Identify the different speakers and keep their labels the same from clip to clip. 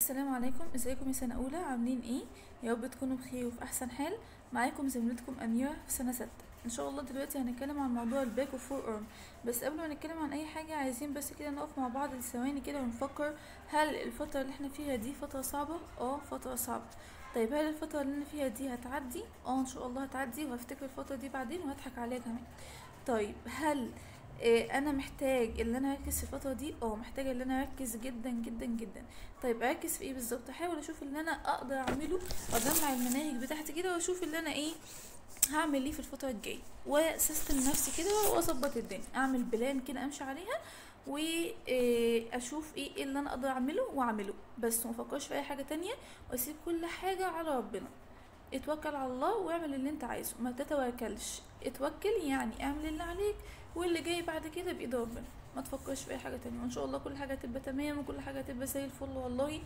Speaker 1: السلام عليكم ازيكم يا سنة أولى عاملين ايه يا رب تكونوا بخير وفي أحسن حال معاكم زميلتكم أميرة في سنة ستة ان شاء الله دلوقتي هنتكلم عن موضوع الباك وفور ارم بس قبل ما نتكلم عن اي حاجة عايزين بس كده نقف مع بعض لثواني كده ونفكر هل الفترة اللي احنا فيها دي فترة صعبة اه فترة صعبة طيب هل الفترة اللي انا فيها دي هتعدي اه ان شاء الله هتعدي وهفتكر الفترة دي بعدين وهضحك عليها كمان طيب هل إيه انا محتاج ان انا اركز في الفتره دي اه محتاجه ان انا اركز جدا جدا جدا طيب اركز في ايه بالظبط احاول اشوف اللي انا اقدر اعمله واجمع المناهج بتاعتي كده واشوف اللي انا ايه هعمل ايه في الفتره الجايه وسيستم نفسي كده واظبط الدنيا اعمل بلان كده امشي عليها واشوف ايه اللي انا اقدر اعمله واعمله بس مفكرش في اي حاجه تانية واسيب كل حاجه على ربنا اتوكل على الله واعمل اللي انت عايزه ما تتوكلش اتوكل يعني اعمل اللي عليك واللي جاي بعد كده بايد ربنا ما تفكرش في اي حاجه تانية وان شاء الله كل حاجه تبقى تمام وكل حاجه تبقى زي الفل والله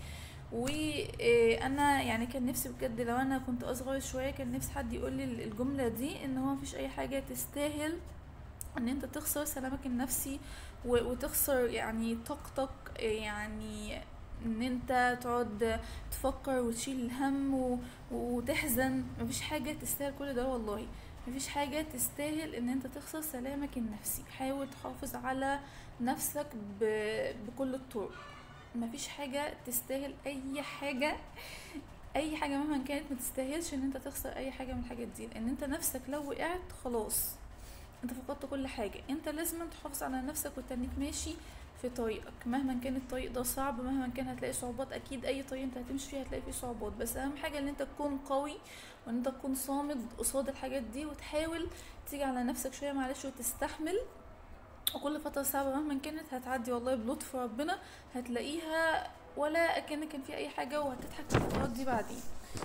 Speaker 1: وانا يعني كان نفسي بجد لو انا كنت اصغر شويه كان نفسي حد يقول لي الجمله دي ان هو مفيش اي حاجه تستاهل ان انت تخسر سلامك النفسي وتخسر يعني طاقتك يعني ان انت تقعد تفكر وتشيل الهم وتحزن مفيش حاجه تستاهل كل ده والله مفيش حاجة تستاهل ان انت تخسر سلامك النفسي حاول تحافظ على نفسك ب... بكل الطرق مفيش حاجة تستاهل اي حاجة اي حاجة مهما كانت ما تستاهلش ان انت تخسر اي حاجة من الحاجات دي لان انت نفسك لو وقعت خلاص انت فقدت كل حاجة انت لازم تحافظ على نفسك وتنيك ماشي في طريقك مهما كان الطريق ده صعب مهما كان هتلاقي صعوبات اكيد اي طريق انت هتمشي فيه هتلاقي فيه صعوبات بس اهم حاجه ان انت تكون قوي وان انت تكون صامد قصاد الحاجات دي وتحاول تيجي على نفسك شويه معلش وتستحمل وكل فتره صعبه مهما كانت هتعدي والله بلطف ربنا هتلاقيها ولا اكن كان في اي حاجه وهتضحك في الفترات دي بعدين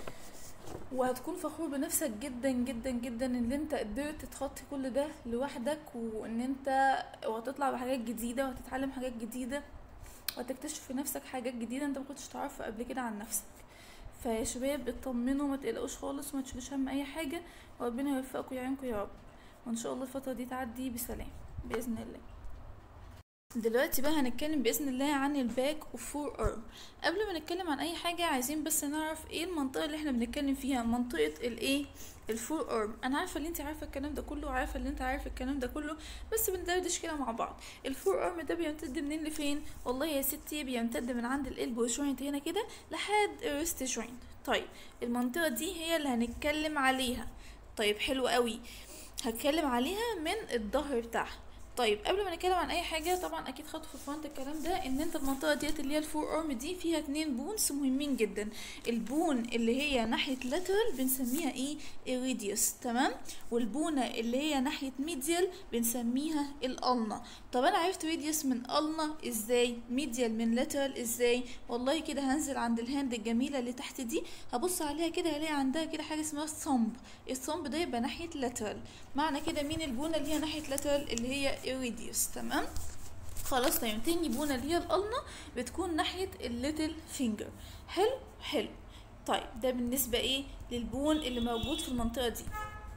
Speaker 1: وهتكون فخور بنفسك جدا جدا جدا ان انت قدرت تخطي كل ده لوحدك وان انت وهتطلع بحاجات جديده وهتتعلم حاجات جديده وهتكتشف في نفسك حاجات جديده انت ما كنتش تعرفها قبل كده عن نفسك فيا شباب اطمنوا ما تقلقوش خالص وما تشيلوش هم اي حاجه وربنا يوفقكم ويعينكم يا رب وان شاء الله الفتره دي تعدي بسلام باذن الله دلوقتي بقى هنتكلم باذن الله عن الباك وفور ارم قبل ما نتكلم عن اي حاجه عايزين بس نعرف ايه المنطقه اللي احنا بنتكلم فيها منطقه الايه الفور ارم انا عارفه ان انت عارفه الكلام ده كله وعارفه ان انت عارف الكلام ده كله بس بندردش كده مع بعض الفور ارم ده بيمتد منين لفين والله يا ستي بيمتد من عند الالبو جوينت هنا كده لحد الريست جوينت طيب المنطقه دي هي اللي هنتكلم عليها طيب حلو قوي هتكلم عليها من الظهر بتاعها طيب قبل ما نتكلم عن اي حاجه طبعا اكيد خدتوا في فهمت الكلام ده ان انت المنطقه ديت اللي هي الفور ارم دي فيها اتنين بونز مهمين جدا البون اللي هي ناحيه لاترال بنسميها ايه اريديوس تمام والبونه اللي هي ناحيه ميديال بنسميها الالنا طب انا عرفت ريديوس من النا ازاي ميديال من لاترال ازاي والله كده هنزل عند الهاند الجميله اللي تحت دي هبص عليها كده هلاقي عندها كده حاجه اسمها الثمب الثمب ده يبقى ناحيه لاترال معنى كده مين البونه اللي هي ناحيه لاترال اللي هي ايريديوس تمام خلاص تمام تاني بونة اللي هي القلنة بتكون ناحية الليتل فينجر حلو حلو طيب ده بالنسبة ايه للبون اللي موجود في المنطقة دي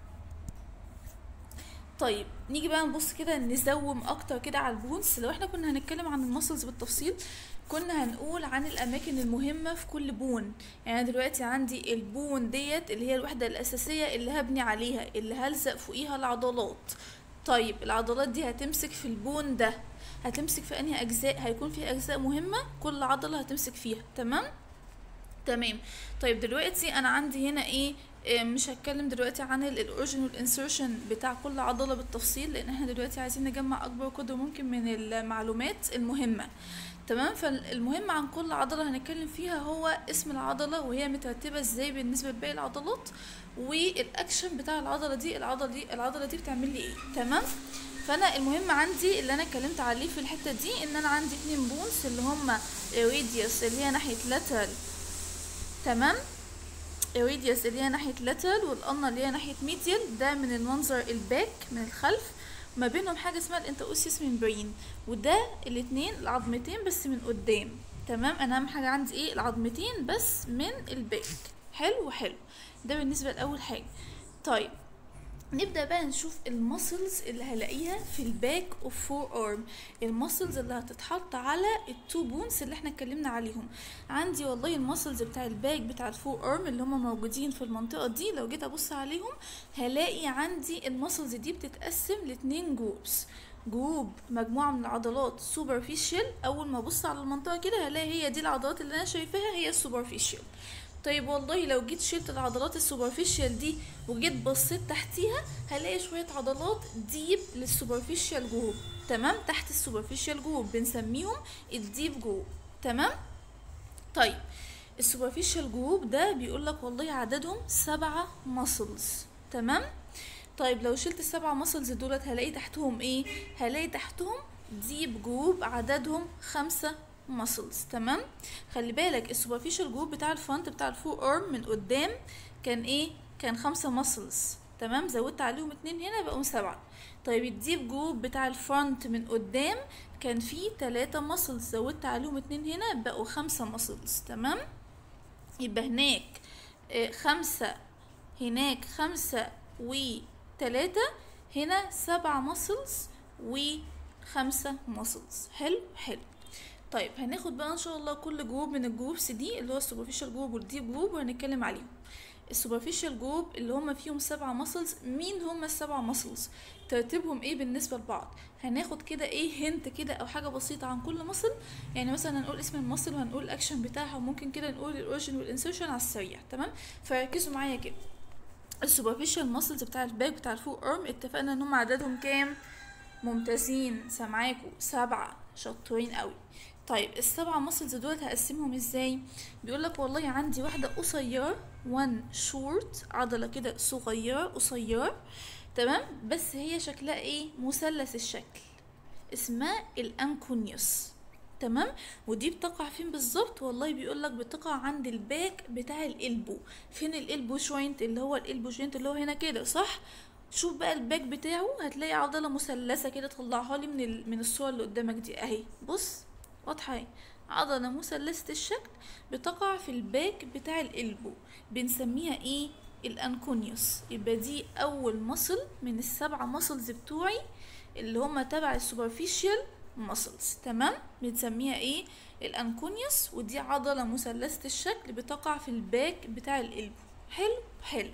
Speaker 1: طيب نيجي بقى نبص كده نزوم اكتر كده على البونز لو احنا كنا هنتكلم عن المسلز بالتفصيل كنا هنقول عن الاماكن المهمه في كل بون يعني دلوقتي عندي البون ديت اللي هي الوحده الاساسيه اللي هبني عليها اللي هلزق فوقيها العضلات طيب العضلات دي هتمسك في البون ده هتمسك في انهي اجزاء هيكون في اجزاء مهمه كل عضله هتمسك فيها تمام تمام طيب دلوقتي انا عندي هنا ايه مش هتكلم دلوقتي عن الاوريجينال انسرشن بتاع كل عضله بالتفصيل لان احنا دلوقتي عايزين نجمع اكبر قدر ممكن من المعلومات المهمه تمام فالمهم عن كل عضله هنتكلم فيها هو اسم العضله وهي مترتبه ازاي بالنسبه لباقي العضلات والاكشن بتاع العضله دي العضله دي العضله دي بتعمل لي ايه تمام فانا المهم عندي اللي انا اتكلمت عليه في الحته دي ان انا عندي اتنين بونز اللي هما ريديوس اللي هي ناحيه لاترال تمام ريديوس اللي هي ناحيه لاترال والقلنا اللي هي ناحيه ميديال ده من المنظر الباك من الخلف ما بينهم حاجه اسمها الانتروسيس ممبرين وده الاتنين العظمتين بس من قدام تمام انا اهم حاجه عندي ايه العظمتين بس من الباك حلو حلو ده بالنسبه لاول حاجه طيب نبدا بقى نشوف المسلز اللي هلاقيها في الباك اوف فور ارم المسلز اللي هتتحط على التو بونز اللي احنا اتكلمنا عليهم عندي والله المسلز بتاع الباك بتاع الفور ارم اللي هم موجودين في المنطقه دي لو جيت ابص عليهم هلاقي عندي المسلز دي بتتقسم لاتنين جروبس جروب مجموعه من العضلات سوبرفيشال اول ما ابص على المنطقه كده هلاقي هي دي العضلات اللي انا شايفاها هي السوبرفيشال طيب والله لو جيت شلت العضلات السوبرفيشال دي وجيت بصيت تحتيها هلاقي شوية عضلات ديب للسوبرفيشال جروب تمام تحت السوبرفيشال جروب بنسميهم الديب جروب تمام طيب السوبرفيشال جروب ده بيقول لك والله عددهم سبعة ماسلز تمام طيب لو شلت السبعة ماسلز دولت هلاقي تحتهم ايه هلاقي تحتهم ديب جروب عددهم خمسة ماسلز تمام خلي بالك السوبرفيشال جروب بتاع الفرونت بتاع الفور ارم من قدام كان ايه كان خمسة ماسلز تمام زودت عليهم اتنين هنا بقوا سبعة طيب الديب جروب بتاع الفرونت من قدام كان فيه تلاتة ماسلز زودت عليهم اتنين هنا بقوا خمسة ماسلز تمام يبقى هناك آه، خمسة هناك خمسة وتلاتة هنا سبعة ماسلز وخمسة ماسلز حلو حلو طيب هناخد بقى ان شاء الله كل جروب من الجروبس دي اللي هو السوبرفيشال جروب والديب جروب وهنتكلم عليهم السوبرفيشال جروب اللي هم فيهم سبعة ماسلز مين هم السبعة ماسلز ترتيبهم ايه بالنسبة لبعض هناخد كده ايه هنت كده او حاجة بسيطة عن كل ماسل يعني مثلا هنقول اسم الماسل وهنقول الاكشن بتاعها وممكن كده نقول الاوريجن والانسرشن على السريع تمام فركزوا معايا كده السوبرفيشال ماسلز بتاع الباك بتاع الفوق ارم اتفقنا ان هم عددهم كام ممتازين سامعاكوا سبعة شاطرين قوي طيب السبعة ماسلز دول هقسمهم ازاي بيقول لك والله عندي واحدة قصيرة وان شورت عضلة كده صغيرة قصيرة تمام بس هي شكلها ايه مثلث الشكل اسمها الانكونيوس تمام ودي بتقع فين بالظبط والله بيقول لك بتقع عند الباك بتاع الالبو فين الالبو جوينت اللي هو الالبو جوينت اللي هو هنا كده صح شوف بقى الباك بتاعه هتلاقي عضلة مثلثة كده طلعها لي من ال... من الصور اللي قدامك دي اهي بص واضحة اهي عضلة مثلثة الشكل بتقع في الباك بتاع القلبو بنسميها ايه الانكونيوس يبقى دي اول مصل من السبعة ماسلز بتوعي اللي هما تبع السوبرفيشال ماسلز تمام بنسميها ايه الانكونيوس ودي عضلة مثلثة الشكل بتقع في الباك بتاع القلبو حلو حلو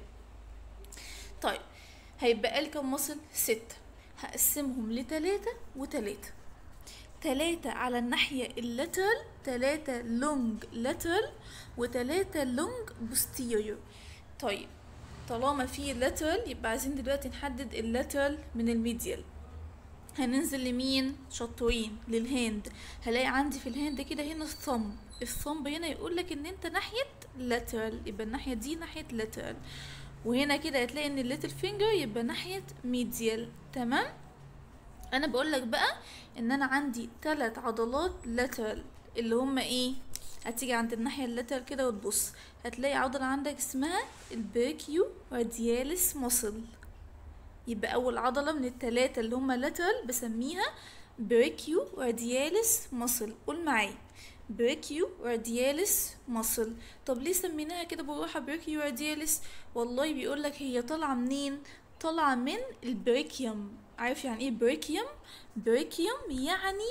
Speaker 1: طيب هيبقى لي كام مصل ستة هقسمهم لتلاتة وتلاتة تلاتة على الناحية اللاترال تلاتة لونج لاترال وتلاتة لونج بوستيريور طيب طالما في لاترال يبقى عايزين دلوقتي نحدد اللاترال من الميديال هننزل لمين شطوين للهاند هلاقي عندي في الهاند كده هنا الثumb الثumb هنا يقول لك ان انت ناحيه لاترال يبقى الناحيه دي ناحيه لاترال وهنا كده هتلاقي ان الليتل فينجر يبقى ناحيه ميديال تمام انا بقول لك بقى ان انا عندي ثلاث عضلات لاترال اللي هما ايه هتيجي عند الناحيه اللاترال كده وتبص هتلاقي عضله عندك اسمها البريكيو رادياليس ماسل يبقى اول عضله من الثلاثه اللي هما لاترال بسميها بريكيو رادياليس ماسل قول معايا بريكيو رادياليس ماسل طب ليه سميناها كده بالراحه بريكيو رادياليس والله بيقول لك هي طالعه منين طالعه من البريكيوم عارف يعني ايه بريكيوم بريكيوم يعني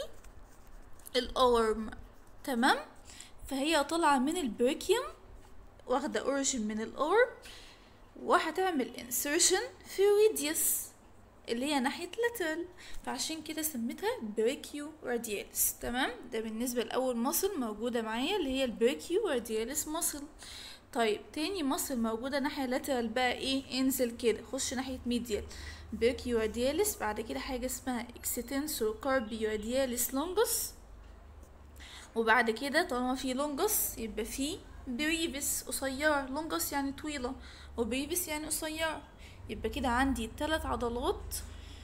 Speaker 1: الارم تمام فهي طالعه من البريكيوم واخده اوريجين من الارم وهتعمل انسرشن في ريديوس اللي هي ناحية لاترال فعشان كده سميتها بريكيو رادياليس تمام ده بالنسبة لأول مصل موجودة معايا اللي هي البريكيو رادياليس مصل طيب تاني مصل موجودة ناحية لاترال بقى ايه انزل كده خش ناحية ميديال بريكيو رادياليس بعد كده حاجة اسمها اكستنسور كاربي رادياليس لونجس وبعد كده طالما في لونجس يبقى في بريفس قصيرة لونجس يعني طويلة وبريفس يعني قصيرة يبقى كده عندي ثلاث عضلات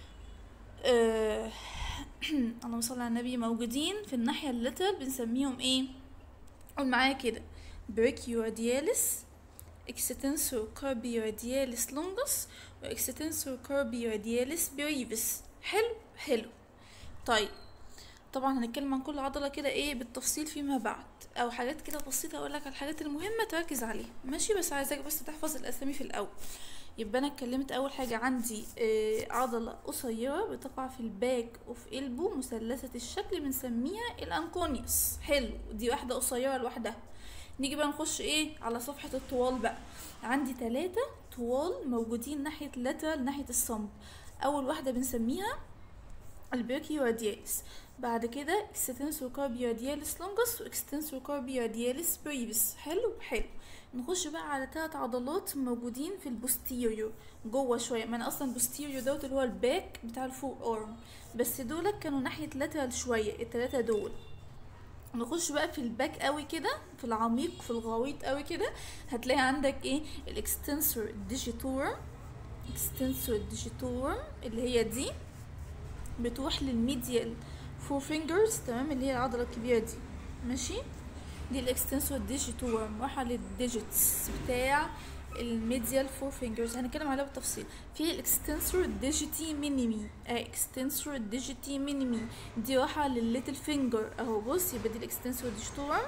Speaker 1: آه اللهم صل على النبي موجودين في الناحية اللاترال بنسميهم ايه قول معايا كده بريكيو رادياليس اكستنسور كاربي رادياليس لونجس واكستنسور كاربي رادياليس بريفس حلو حلو طيب طبعا هنتكلم عن كل عضله كده ايه بالتفصيل فيما بعد او حاجات كده بسيطه اقول لك على الحاجات المهمه تركز عليها ماشي بس عايزاك بس تحفظ الاسامي في الاول يبقى انا اتكلمت اول حاجه عندي آه عضله قصيره بتقع في الباك اوف البو مثلثه الشكل بنسميها الانكونيوس حلو دي واحده قصيره لوحدها نيجي بقى نخش ايه على صفحه الطوال بقى عندي ثلاثة طوال موجودين ناحيه لاترال ناحيه الصمب اول واحده بنسميها البيركيو رادياليس بعد كده اكستنسور كاربي رادياليس لونجس واكستنسور كاربي رادياليس بريفيس حلو حلو نخش بقى على ثلاث عضلات موجودين في البوستيريور جوه شويه ما انا اصلا البوستيريور دوت اللي هو الباك بتاع الفور ارم بس دول كانوا ناحيه لاترال شويه الثلاثه دول نخش بقى في الباك قوي كده في العميق في الغويط قوي كده هتلاقي عندك ايه الاكستنسور ديجيتورم اكستنسور ديجيتورم اللي هي دي بتروح للميديال فور فينجرز تمام اللي هي العضله الكبيره دي ماشي دي الاكستنسور ديجيتورم رايحه للديجيتس بتاع الميديال فور فينجرز هنتكلم عليها بالتفصيل في الاكستنسور ديجيتي مينيمي اكستنسور ديجيتي مينيمي دي رايحه للليتل فينجر اهو بص يبقى دي الاكستنسور ديجيتورم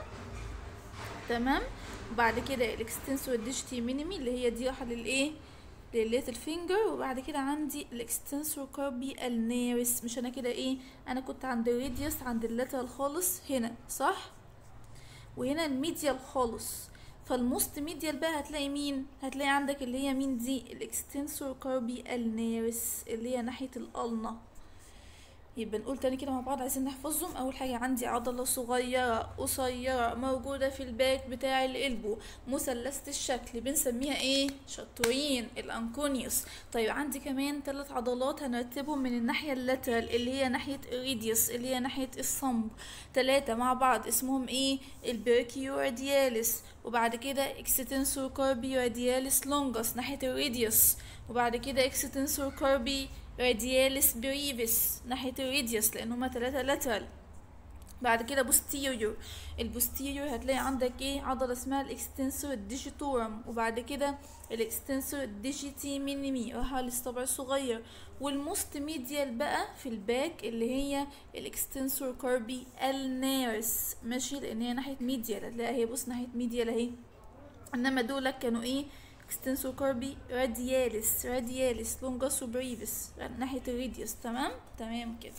Speaker 1: تمام وبعد كده الاكستنسور ديجيتي مينيمي اللي هي دي رايحه للايه للليتل فينجر وبعد كده عندي الاكستنسور كاربي النيرس مش انا كده ايه انا كنت عند الراديوس عند اللاترال خالص هنا صح وهنا الميديال خالص فالموست ميديال بقى هتلاقي مين هتلاقي عندك اللي هي مين دي الاكستنسور كاربي النيرس اللي هي ناحيه الالنا يبقى نقول تاني كده مع بعض عايزين نحفظهم اول حاجه عندي عضله صغيره قصيره موجوده في الباك بتاع القلبو مثلثه الشكل بنسميها ايه شطوين الانكونيوس طيب عندي كمان ثلاث عضلات هنرتبهم من الناحيه اللاترال اللي هي ناحيه الريديوس اللي هي ناحيه الصمب ثلاثه مع بعض اسمهم ايه البيركيو رادياليس وبعد كده اكستنسور كاربي رادياليس لونجس ناحيه الريديوس وبعد كده اكستنسور كاربي رادياليس بريفيس ناحية الراديوس لأن هما تلاتة لاترال بعد كده بوستيريور البوستيريور هتلاقي عندك ايه عضلة اسمها الاكستنسور ديجيتورم وبعد كده الاكستنسور ديجيتي مينيمي رايحة للصبع الصغير والموست ميديال بقى في الباك اللي هي الاكستنسور كاربي النيرس ماشي لان هي ناحية ميديال هتلاقي هي بص ناحية ميديال اهي انما دول كانوا ايه اكستنسور كاربي رادياليس رادياليس لونجاس وبريفيس ناحية الريديوس تمام تمام كده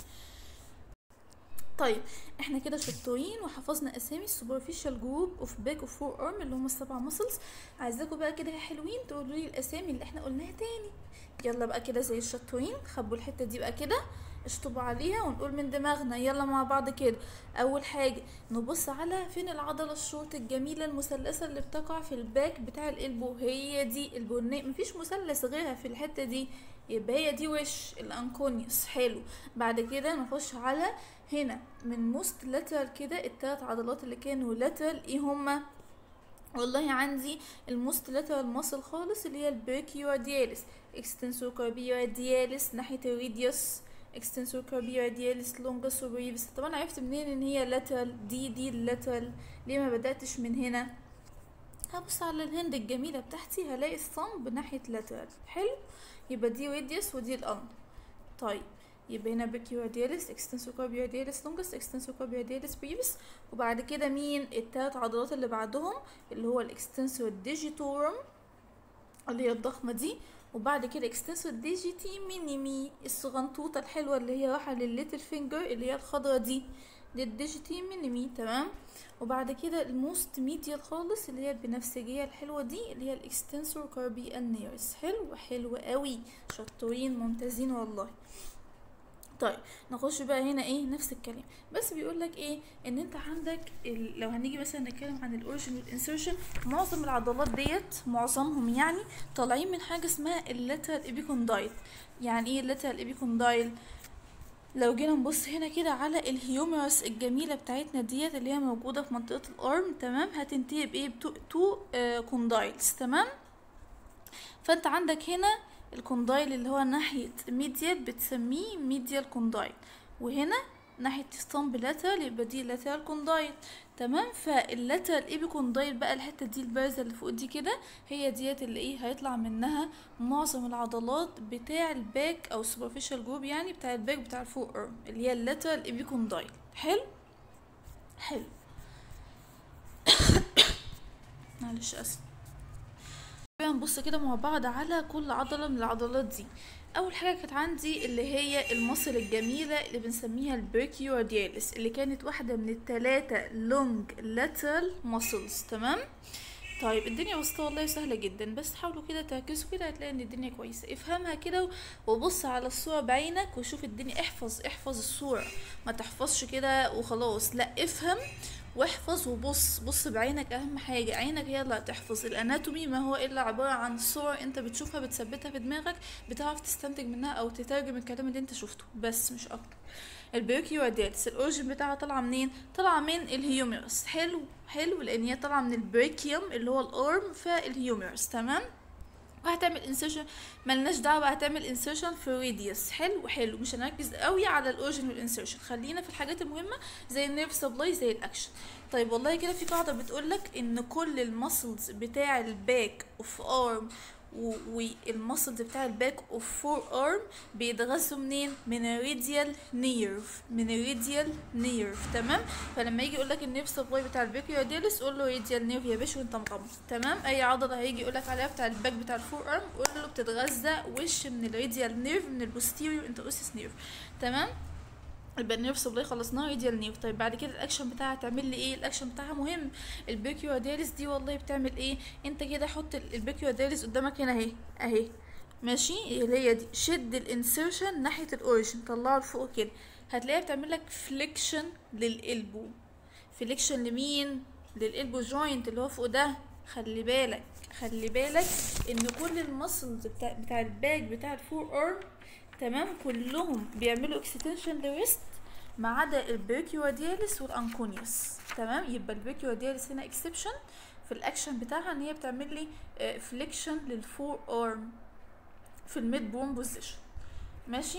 Speaker 1: طيب احنا كده شطورين وحفظنا اسامي السوبرفيشال جروب اوف باك اوف فور ارم اللي هم السبع مسلز عايزاكم بقى كده يا حلوين تقولوا لي الاسامي اللي احنا قلناها تاني يلا بقى كده زي الشطورين خبوا الحته دي بقى كده اشطبوا عليها ونقول من دماغنا يلا مع بعض كده اول حاجه نبص على فين العضله الشورت الجميله المثلثه اللي بتقع في الباك بتاع القلبو هي دي البناء مفيش مثلث غيرها في الحته دي يبقى هي دي وش الانكونيوس حلو بعد كده نخش على هنا من موست لاترال كده التلات عضلات اللي كانوا لاترال ايه هما والله عندي الموست لاترال ماسل خالص اللي هي البريكيو رادياليس اكستنسور كاربيو رادياليس ناحيه الريديوس اكستنسور كاربيو رادياليس لونجس وبريفيس طب انا عرفت منين ان هي لاترال دي دي اللاترال ليه ما بداتش من هنا هبص على الهند الجميله بتاعتي هلاقي الصنب ناحيه لاترال حلو يبقى دي راديوس ودي الأرض طيب يبقى هنا بريكيو رادياليس اكستنسور كاربيو رادياليس لونجس اكستنسور كاربيو رادياليس بريفيس وبعد كده مين التلات عضلات اللي بعدهم اللي هو الاكستنسور ديجيتورم اللي هي الضخمة دي وبعد كده اكستنسور ديجيتي مينيمي الصغنطوطة الحلوة اللي هي رايحة للليتل فينجر اللي هي الخضرة دي دي الديجيتي مينيمي تمام وبعد كده الموست ميديال خالص اللي هي البنفسجية الحلوة دي اللي هي الاكستنسور كاربي النيرس حلو حلو قوي شطورين ممتازين والله طيب نخش بقى هنا ايه نفس الكلام بس بيقول لك ايه ان انت عندك ال... لو هنيجي مثلا نتكلم عن الاوريجن والانسرشن معظم العضلات ديت معظمهم يعني طالعين من حاجه اسمها اللاترال ايبيكوندايل يعني ايه اللاترال ايبيكوندايل لو جينا نبص هنا كده على الهيومرس الجميله بتاعتنا ديت اللي هي موجوده في منطقه الارم تمام هتنتهي بايه بتو تو آه كوندايلز تمام فانت عندك هنا الكوندايل اللي هو ناحية ميديال بتسميه ميديال كوندايل وهنا ناحية ستامب لاترال يبقى دي لاترال كوندايل تمام فاللاترال ايبي كوندايل بقى الحتة دي البارزة اللي فوق دي كده هي ديت اللي ايه هيطلع منها معظم العضلات بتاع الباك او السوبرفيشال جروب يعني بتاع الباك بتاع الفوق ارم اللي هي اللاترال ايبي كوندايل حلو حلو معلش اسف هنبص كده مع بعض على كل عضله من العضلات دي اول حاجه كانت عندي اللي هي المصل الجميله اللي بنسميها البريكيوردياليس اللي كانت واحده من الثلاثه لونج لاترال ماسلز تمام طيب الدنيا بسيطة والله سهلة جدا بس حاولوا كده تركزوا كده هتلاقي ان الدنيا كويسة افهمها كده وبص على الصورة بعينك وشوف الدنيا احفظ احفظ الصورة ما تحفظش كده وخلاص لا افهم واحفظ وبص بص بعينك اهم حاجة عينك هي اللي هتحفظ الاناتومي ما هو الا عبارة عن صور انت بتشوفها بتثبتها في دماغك بتعرف تستنتج منها او تترجم الكلام اللي انت شفته بس مش اكتر البريكيورديالس الاوريجن بتاعها طالعه منين طالعه من الهيوميرس حلو حلو لان هي طالعه من البريكيوم اللي هو الارم فالهيوميرس تمام وهتعمل انسيرشن ملناش دعوه هتعمل انسيرشن في راديوس حلو حلو مش هنركز قوي على الاوريجن والانسيرشن خلينا في الحاجات المهمه زي النيرف سبلاي زي الاكشن طيب والله كده في قاعده بتقولك ان كل المسلز بتاع الباك اوف ارم والمسلز بتاع الباك اوف فور ارم بيتغذوا منين من الريديال نيرف من الريديال نيرف تمام فلما يجي يقول لك النيرف سبلاي بتاع البيكيوديلس قول له ريديال نيرف يا باشا وانت مغمض تمام اي عضله هيجي يقول لك عليها بتاع الباك بتاع الفور ارم قول له بتتغذى وش من الريديال نيرف من البوستيريور انتروسيس نيرف تمام يبقى النيرف سبلاي خلصناه ريديال نيرف طيب بعد كده الاكشن بتاعها هتعمل لي ايه الاكشن بتاعها مهم البيكيودياليس دي والله بتعمل ايه انت كده حط البيكيودياليس قدامك هنا اهي اهي ماشي اللي هي دي شد الانسيرشن ناحيه الاوريجن طلعه لفوق كده هتلاقيها بتعمل لك فليكشن للقلبو فليكشن لمين للقلبو جوينت اللي هو فوق ده خلي بالك خلي بالك ان كل المسلز بتاع بتاع الباك بتاع الفور ارم تمام كلهم بيعملوا اكستنشن للريست ما عدا البريكيودياليس والانكونيوس تمام يبقى البريكيودياليس هنا اكسبشن في الاكشن بتاعها ان هي بتعمل لي فليكشن للفور ارم في الميد بون بوزيشن ماشي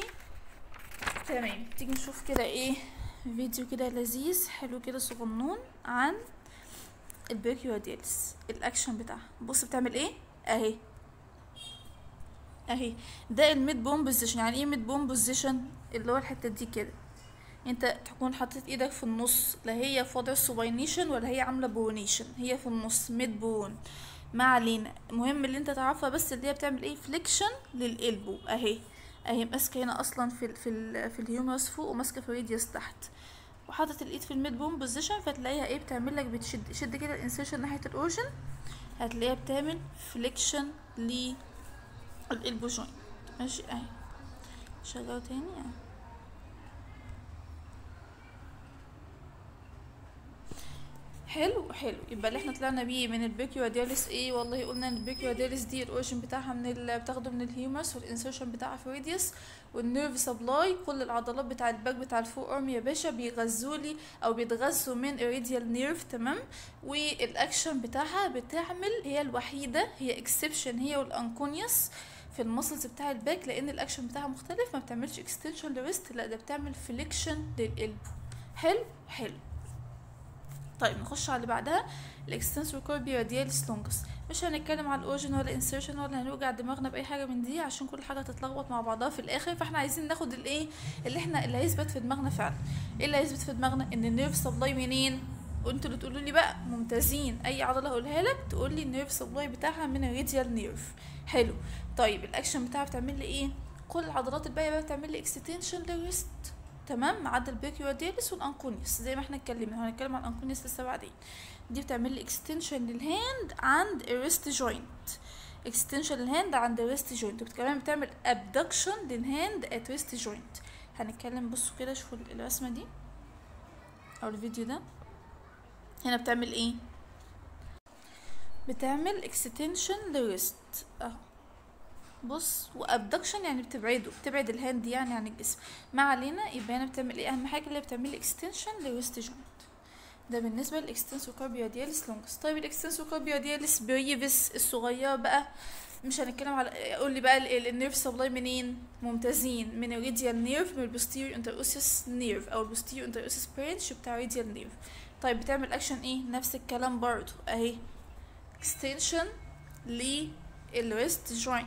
Speaker 1: تمام تيجي نشوف كده ايه فيديو كده لذيذ حلو كده صغنون عن البريكيودياليس الاكشن بتاعها بص بتعمل ايه اهي اهي ده الميد بون بوزيشن يعني ايه ميد بون بوزيشن اللي هو الحته دي كده انت تكون حاطط ايدك في النص لا هي في وضع سوباينيشن ولا هي عامله بونيشن هي في النص ميد بون ما علينا المهم اللي انت تعرفها بس اللي هي بتعمل ايه فليكشن للقلبو اهي اهي ماسكه هنا اصلا في ال في ال في الهيومرس فوق وماسكه في الريديوس تحت وحاطط الايد في الميد بون بوزيشن فتلاقيها ايه بتعمل لك بتشد شد كده الانسيرشن ناحيه الاورجن هتلاقيها بتعمل فليكشن ل الالبو جوينت ماشي اهي شغله تاني اهي حلو حلو يبقى اللي احنا طلعنا بيه من البيكيودياليس ايه والله قلنا ان البيكيودياليس دي الاوريجن بتاعها من ال... بتاخده من الهيومرس والانسيرشن بتاعها في ريديوس والنيرف سبلاي كل العضلات بتاع الباك بتاع الفوق ارم يا باشا بيغذوا لي او بيتغذوا من الريديال نيرف تمام والاكشن بتاعها بتعمل هي الوحيده هي اكسبشن هي والانكونيوس في المسلز بتاع الباك لان الاكشن بتاعها مختلف ما بتعملش اكستنشن للريست لا ده بتعمل فليكشن للقلب حلو حلو طيب نخش على اللي بعدها الاكستنسور كوربي رادياليس لونجس مش هنتكلم على الاورجن ولا انسيرشن ولا هنوجع دماغنا باي حاجه من دي عشان كل حاجه تتلخبط مع بعضها في الاخر فاحنا عايزين ناخد الايه اللي احنا اللي هيثبت في دماغنا فعلا ايه اللي هيثبت في دماغنا ان النيرف سبلاي منين وانتوا اللي تقولوا لي بقى ممتازين اي عضله هقولها لك تقول لي النيرف سبلاي بتاعها من الريديال نيرف حلو طيب الاكشن بتاعها بتعمل لي ايه كل العضلات الباقيه بقى بتعمل لي اكستنشن للريست تمام ما عدا البيكيودياليس والانكونيوس زي ما احنا اتكلمنا هنتكلم عن الانكونيوس لسه بعدين دي بتعمل لي اكستنشن للهاند عند الريست جوينت اكستنشن للهاند عند الريست جوينت وكمان بتعمل ابدكشن للهاند ات ريست جوينت هنتكلم بصوا كده شوفوا الرسمه دي او الفيديو ده هنا بتعمل ايه بتعمل اكستنشن للريست اهو بص وابدكشن يعني بتبعده بتبعد الهاند يعني عن الجسم ما علينا يبقى هنا بتعمل ايه اهم حاجه اللي بتعمل اكستنشن للريست جوينت ده بالنسبه للاكستنسور كاربيودياليس لونجس طيب الاكستنسور كاربيودياليس بريفس الصغيره بقى مش هنتكلم على قول لي بقى النيرف سبلاي منين ممتازين من الريديال نيرف من البوستيريور انتروسيس نيرف او البوستيريور انتروسيس برانش بتاع الريديال نيرف طيب بتعمل اكشن ايه نفس الكلام برضو اهي اكستنشن للريست جوينت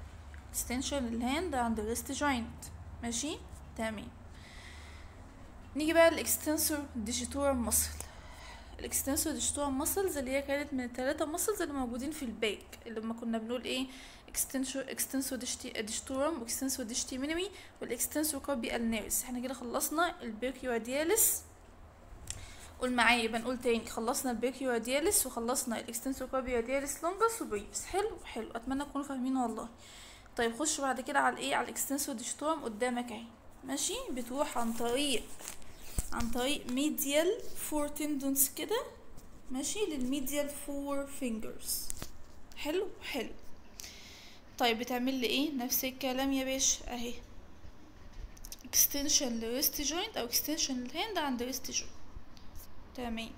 Speaker 1: اكستنشن للهاند عند الريست جوينت ماشي تمام نيجي بقى الاكستنسور ديجيتورم ماسل الاكستنسور ديجيتورم ماسلز اللي هي كانت من الثلاثه ماسلز اللي موجودين في الباك اللي لما كنا بنقول ايه اكستنسور اكستنسور ديجيتورم واكستنسور ديجيتي مينيمي والاكستنسور كاربي النيرس احنا كده خلصنا البيركيوادياليس قول معايا يبقى نقول تاني خلصنا البيركيوادياليس وخلصنا الاكستنسور كاربيوادياليس لونجس وبريفس حلو حلو اتمنى تكونوا فاهمين والله طيب خش بعد كده على الايه على الاكستنسور ديجيتورم قدامك اهي ماشي بتروح عن طريق عن طريق ميديال فور تندونز كده ماشي للميديال فور فينجرز حلو حلو طيب بتعمل لي ايه نفس الكلام يا باشا اهي اكستنشن لريست جوينت او اكستنشن للهاند عند ريست جوينت تمام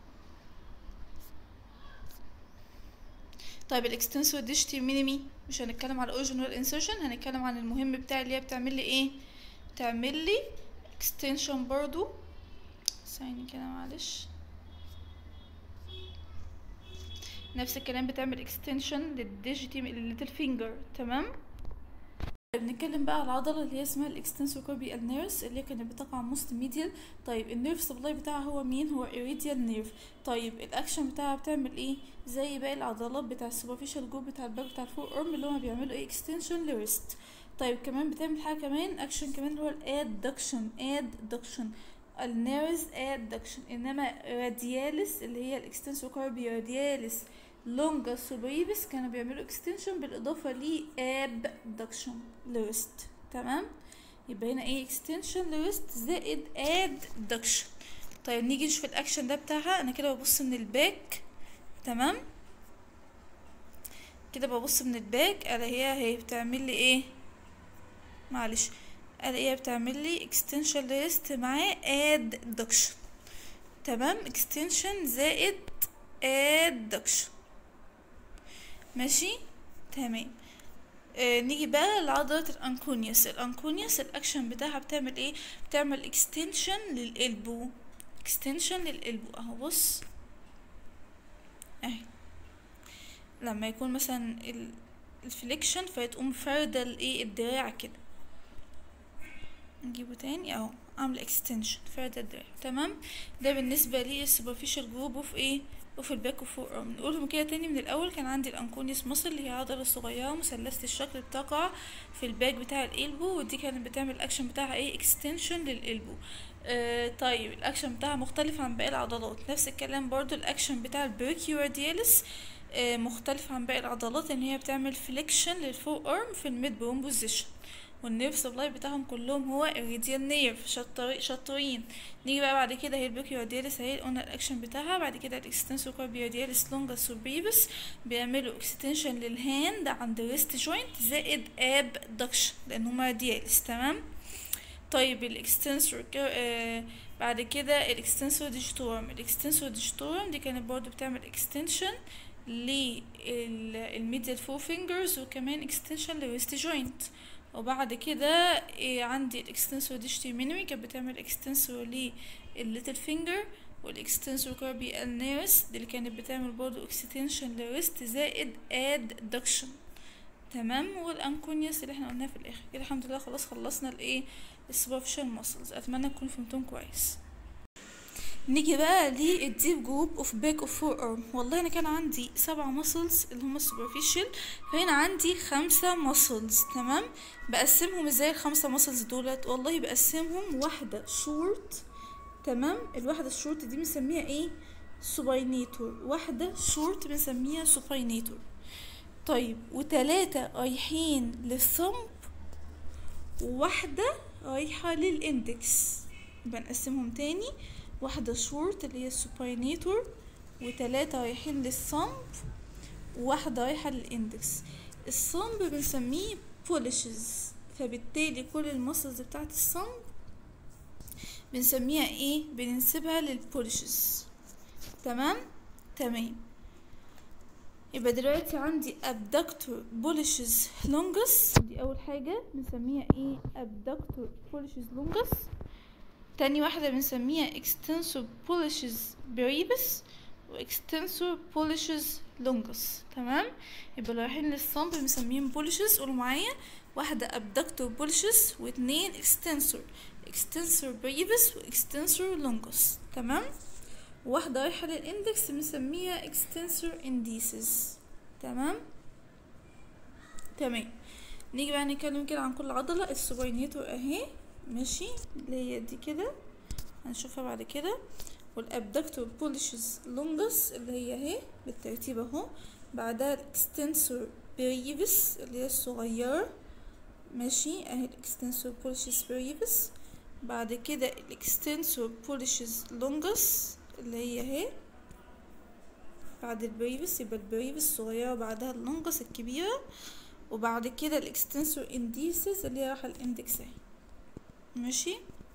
Speaker 1: طيب الاكستنسور ديجيتي مينيمي مش هنتكلم على الاوريجينال انسرشن هنتكلم عن المهم بتاع اللي هي بتعمل لي ايه تعمل لي اكستنشن برضو ثاني كده معلش نفس الكلام بتعمل اكستنشن للديجيتي للليتل فينجر تمام بنتكلم بقى على العضله اللي هي اسمها الاكستنسور كوربي النيرس اللي هي كانت بتقع موست ميديال طيب النيرف سبلاي بتاعها هو مين هو اريديال نيرف طيب الاكشن بتاعها بتعمل ايه زي باقي العضلات بتاع السوبرفيشال جروب بتاع الباك بتاع الفور ارم اللي هما بيعملوا ايه اكستنشن لريست طيب كمان بتعمل حاجه كمان اكشن كمان اللي هو الادكشن ادكشن النيرز ادكشن انما رادياليس اللي هي الاكستنسور كوربي رادياليس لونجا سوبريبس كانوا بيعملوا اكستنشن بالاضافه ل ابدكشن لريست تمام يبقى هنا ايه اكستنشن لريست زائد ادكشن طيب نيجي نشوف الاكشن ده بتاعها انا كده ببص من الباك تمام كده ببص من الباك الاقيها هي بتعمل لي ايه معلش الاقيها بتعمل لي اكستنشن لريست معاه ادكشن تمام اكستنشن زائد ادكشن ماشي تمام آه نيجي بقى لعضلة الانكونيوس الانكونيوس الاكشن بتاعها بتعمل ايه بتعمل اكستنشن للقلبو اكستنشن للقلبو اهو بص اهي لما يكون مثلا الفليكشن فتقوم فاردة الايه الدراع كده نجيبه تاني اهو عاملة اكستنشن فاردة الدراع تمام ده بالنسبة لي السوبرفيشال جروب اوف ايه وفي الباك وفوق ارم نقولهم كده تاني من الاول كان عندي الانكونيوس مصل اللي هي عضله صغيره مثلثه الشكل بتقع في الباك بتاع القلبو ودي كانت بتعمل الاكشن بتاعها ايه اكستنشن للقلبو آه طيب الاكشن بتاعها مختلف عن باقي العضلات نفس الكلام برضو الاكشن بتاع البريكيوردياليس آه مختلف عن باقي العضلات ان هي بتعمل فليكشن للفوق ارم في الميد بون بوزيشن والنيرف سبلاي بتاعهم كلهم هو الريديال نيرف شطر شاطرين نيجي بقى بعد كده هي البيكيوردياليس اهي قلنا الاكشن بتاعها بعد كده الاكستنسور كاربيوردياليس لونجاس وبريبس بيعملوا اكستنشن للهاند عند الريست جوينت زائد ابدكشن لان هما دياليس تمام طيب الاكستنسور آه بعد كده الاكستنسور ديجيتورم الاكستنسور ديجيتورم دي كانت برضو بتعمل اكستنشن للميديال فور فينجرز وكمان اكستنشن للريست جوينت وبعد كده إيه عندي الاكستنسور ديجيتي مينوي كانت بتعمل اكستنسور للليتل فينجر والاكستنسور كاربي النيرس دي اللي كانت بتعمل برضو اكستنشن للريست زائد ادكشن تمام والانكونيوس اللي احنا قلناه في الاخر كده الحمد لله خلاص خلصنا الايه السوبرفيشال ماسلز اتمنى تكونوا فهمتهم كويس نيجي بقى للديب جروب اوف باك اوف فور ارم والله انا كان عندي سبع ماسلز اللي هم السوبرفيشال فهنا عندي خمسة ماسلز تمام بقسمهم ازاي الخمسة ماسلز دولت والله بقسمهم واحدة شورت تمام الواحدة الشورت دي بنسميها ايه سوباينيتور واحدة شورت بنسميها سوباينيتور طيب وتلاتة رايحين للثمب وواحدة رايحة للاندكس بنقسمهم تاني واحدة شورت اللي هي السوباينيتور وتلاتة رايحين للصنب وواحدة رايحة للاندكس الصنب بنسميه بوليشز فبالتالي كل المسلز بتاعت الصنب بنسميها ايه بننسبها للبوليشز تمام تمام يبقى دلوقتي عندي abductor pollicis longus دي اول حاجة بنسميها ايه abductor pollicis longus تاني واحدة بنسميها extensor pollicis brevis و extensor pollicis longus تمام يبقى لو رايحين للصنب بنسميهم pollicis قولوا معايا واحدة abductor pollicis واتنين extensor اكستنسور بريفس واكستنسور لونجس تمام واحدة رايحة للاندكس مسميها اكستنسور انديسز تمام تمام نيجي بقى نتكلم كده عن كل عضلة السوباينيتور اهي ماشي اللي هي دي كده هنشوفها بعد كده والابدكتور بوليشز لونجس اللي هي اهي بالترتيب اهو بعدها الاكستنسور بريفس اللي هي الصغيرة ماشي اهي الاكستنسور بوليشز بريفس بعد كده الاكستنسور بوليشز لونجس اللي هي اهي بعد البريفس يبقى البريفس الصغيرة وبعدها اللونجس الكبيرة وبعد كده الاكستنسور انديسز اللي هي رايحة الاندكس اهي ماشي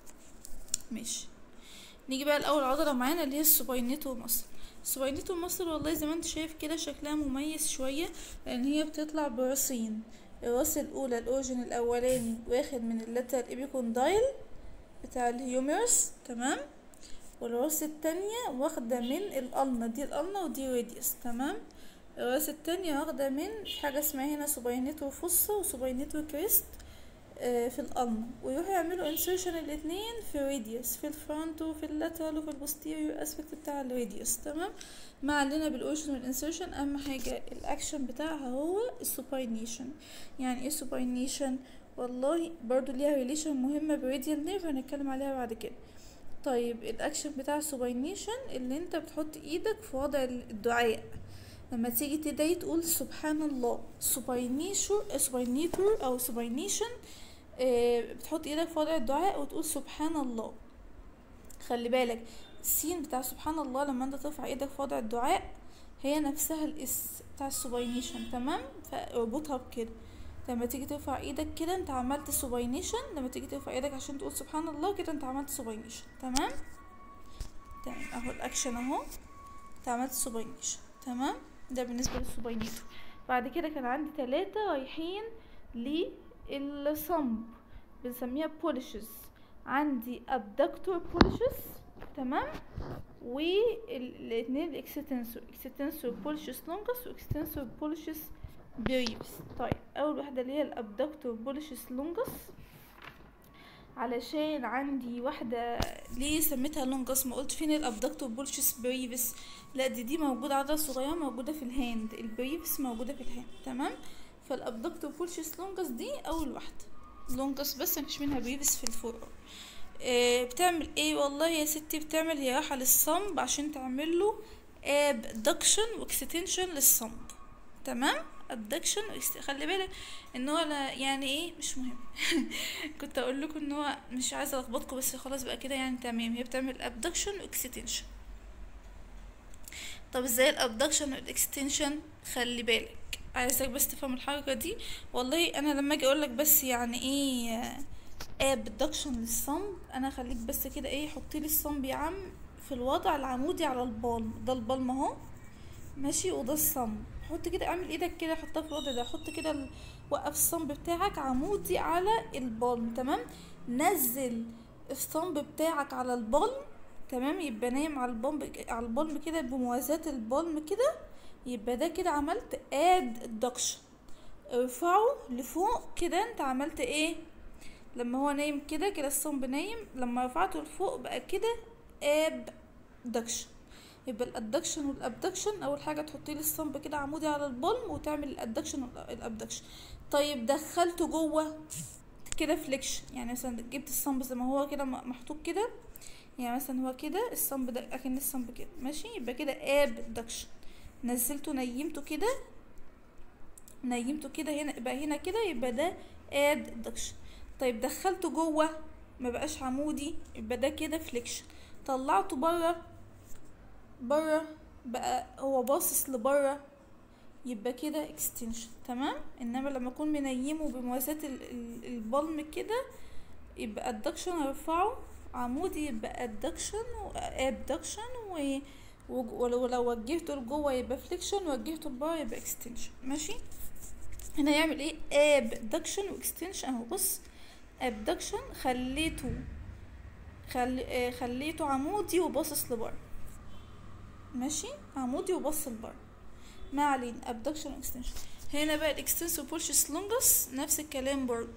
Speaker 1: ماشي نيجي بقى الاول عضله معانا اللي هي السوباينيتو مصر السوباينيتو مصر والله زي ما انت شايف كده شكلها مميز شويه لان هي بتطلع براسين الراس الاولى الاورجن الاولاني واخد من اللاترال ايبيكوندايل بتاع الهيوميرس تمام والراس التانية واخدة من القلنة دي القلنة ودي راديوس تمام الراس التانية واخدة من حاجة اسمها هنا سوباينيتو فصة وسوباينيتو كريست في القلم ويروحوا يعملوا انسيرشن الاتنين في راديوس في الفرونت وفي اللاترال وفي البوستيريور اسبكت بتاع الراديوس تمام ما علينا بالاورشن والانسيرشن اهم حاجه الاكشن بتاعها هو السوباينيشن يعني ايه سوباينيشن والله برضو ليها ريليشن مهمه براديال نيرف هنتكلم عليها بعد كده طيب الاكشن بتاع السوباينيشن اللي انت بتحط ايدك في وضع الدعاء لما تيجي تدعي تقول سبحان الله سوباينيشور سوباينيتور او سوباينيشن بتحط ايدك في وضع الدعاء وتقول سبحان الله خلي بالك السين بتاع سبحان الله لما انت ترفع ايدك في وضع الدعاء هي نفسها الاس بتاع السوباينيشن تمام فاربطها بكده لما تيجي ترفع ايدك كده انت عملت سوباينيشن لما تيجي ترفع ايدك عشان تقول سبحان الله كده انت عملت سوباينيشن تمام تمام اهو الاكشن اهو انت عملت سوباينيشن تمام ده بالنسبه للسوباينيتور بعد كده كان عندي ثلاثة رايحين للصمب بنسميها بوليشز عندي abductor بوليشز تمام والاثنين الاكستنسور اكستنسور بوليشز لونجس واكستنسور بوليشز بريفس طيب اول واحده اللي هي الابدكتور بوليشز لونجس علشان عندي واحدة ليه سميتها لونجس ما قلت فين الابدكتور بولشس بريفس لا دي دي موجودة عضلة صغيرة موجودة في الهاند البريفس موجودة في الهاند تمام فالابدكتور بولشس لونجس دي اول واحدة لونجس بس مفيش منها بريفس في الفور آه بتعمل ايه والله يا ستي بتعمل هي رايحة للصمب عشان تعمل له ابدكشن واكستنشن للصمب تمام ابدكشن خلي بالك ان هو يعني ايه مش مهم كنت اقول لكم ان هو مش عايزه الخبطكم بس خلاص بقى كده يعني تمام هي بتعمل ابدكشن واكستنشن طب ازاي الابدكشن والاكستنشن خلي بالك عايزك بس تفهم الحركه دي والله انا لما اجي اقولك بس يعني ايه ابدكشن للصمب انا خليك بس كده ايه حطيلي الصمب يا عم في الوضع العمودي على البالم ده البالم اهو ماشي وده الصمب حط كده اعمل ايدك كده حطها في الوضع ده حط كده ال... وقف الصمب بتاعك عمودي على البالم تمام نزل الصمب بتاعك على البالم تمام يبقى نايم على البالم على البالم كده بموازاة البالم كده يبقى ده كده عملت اد ادكشن ارفعه لفوق كده انت عملت ايه لما هو نايم كده كده الصمب نايم لما رفعته لفوق بقى كده ابدكشن يبقى الادكشن والابدكشن اول حاجه تحطي لي الصنب كده عمودي على البلم وتعمل الادكشن والابدكشن طيب دخلته جوه كده فليكشن يعني مثلا جبت الصنب زي ما هو كده محطوط كده يعني مثلا هو كده الصنب ده اكن الصنب كده ماشي يبقى كده ابدكشن نزلته نيمته كده نيمته كده هنا يبقى هنا كده يبقى ده ادكشن طيب دخلته جوه ما بقاش عمودي يبقى ده كده فليكشن طلعته بره بره بقى هو باصص لبره يبقى كده اكستنشن تمام انما لما اكون منيمه بمواساة البلم كده يبقى ادكشن ارفعه عمودي يبقى ادكشن وابدكشن و ولو لو وجهته لجوه يبقى فليكشن وجهته لبره يبقى اكستنشن ماشي هنا يعمل ايه ابدكشن واكستنشن اهو بص ابدكشن خليته خل... خليته عمودي وباصص لبره ماشي عمودي وبص لبره ما علينا ابدكشن واكستنشن هنا بقى الاكستنسور بولشس لونجس نفس الكلام برضه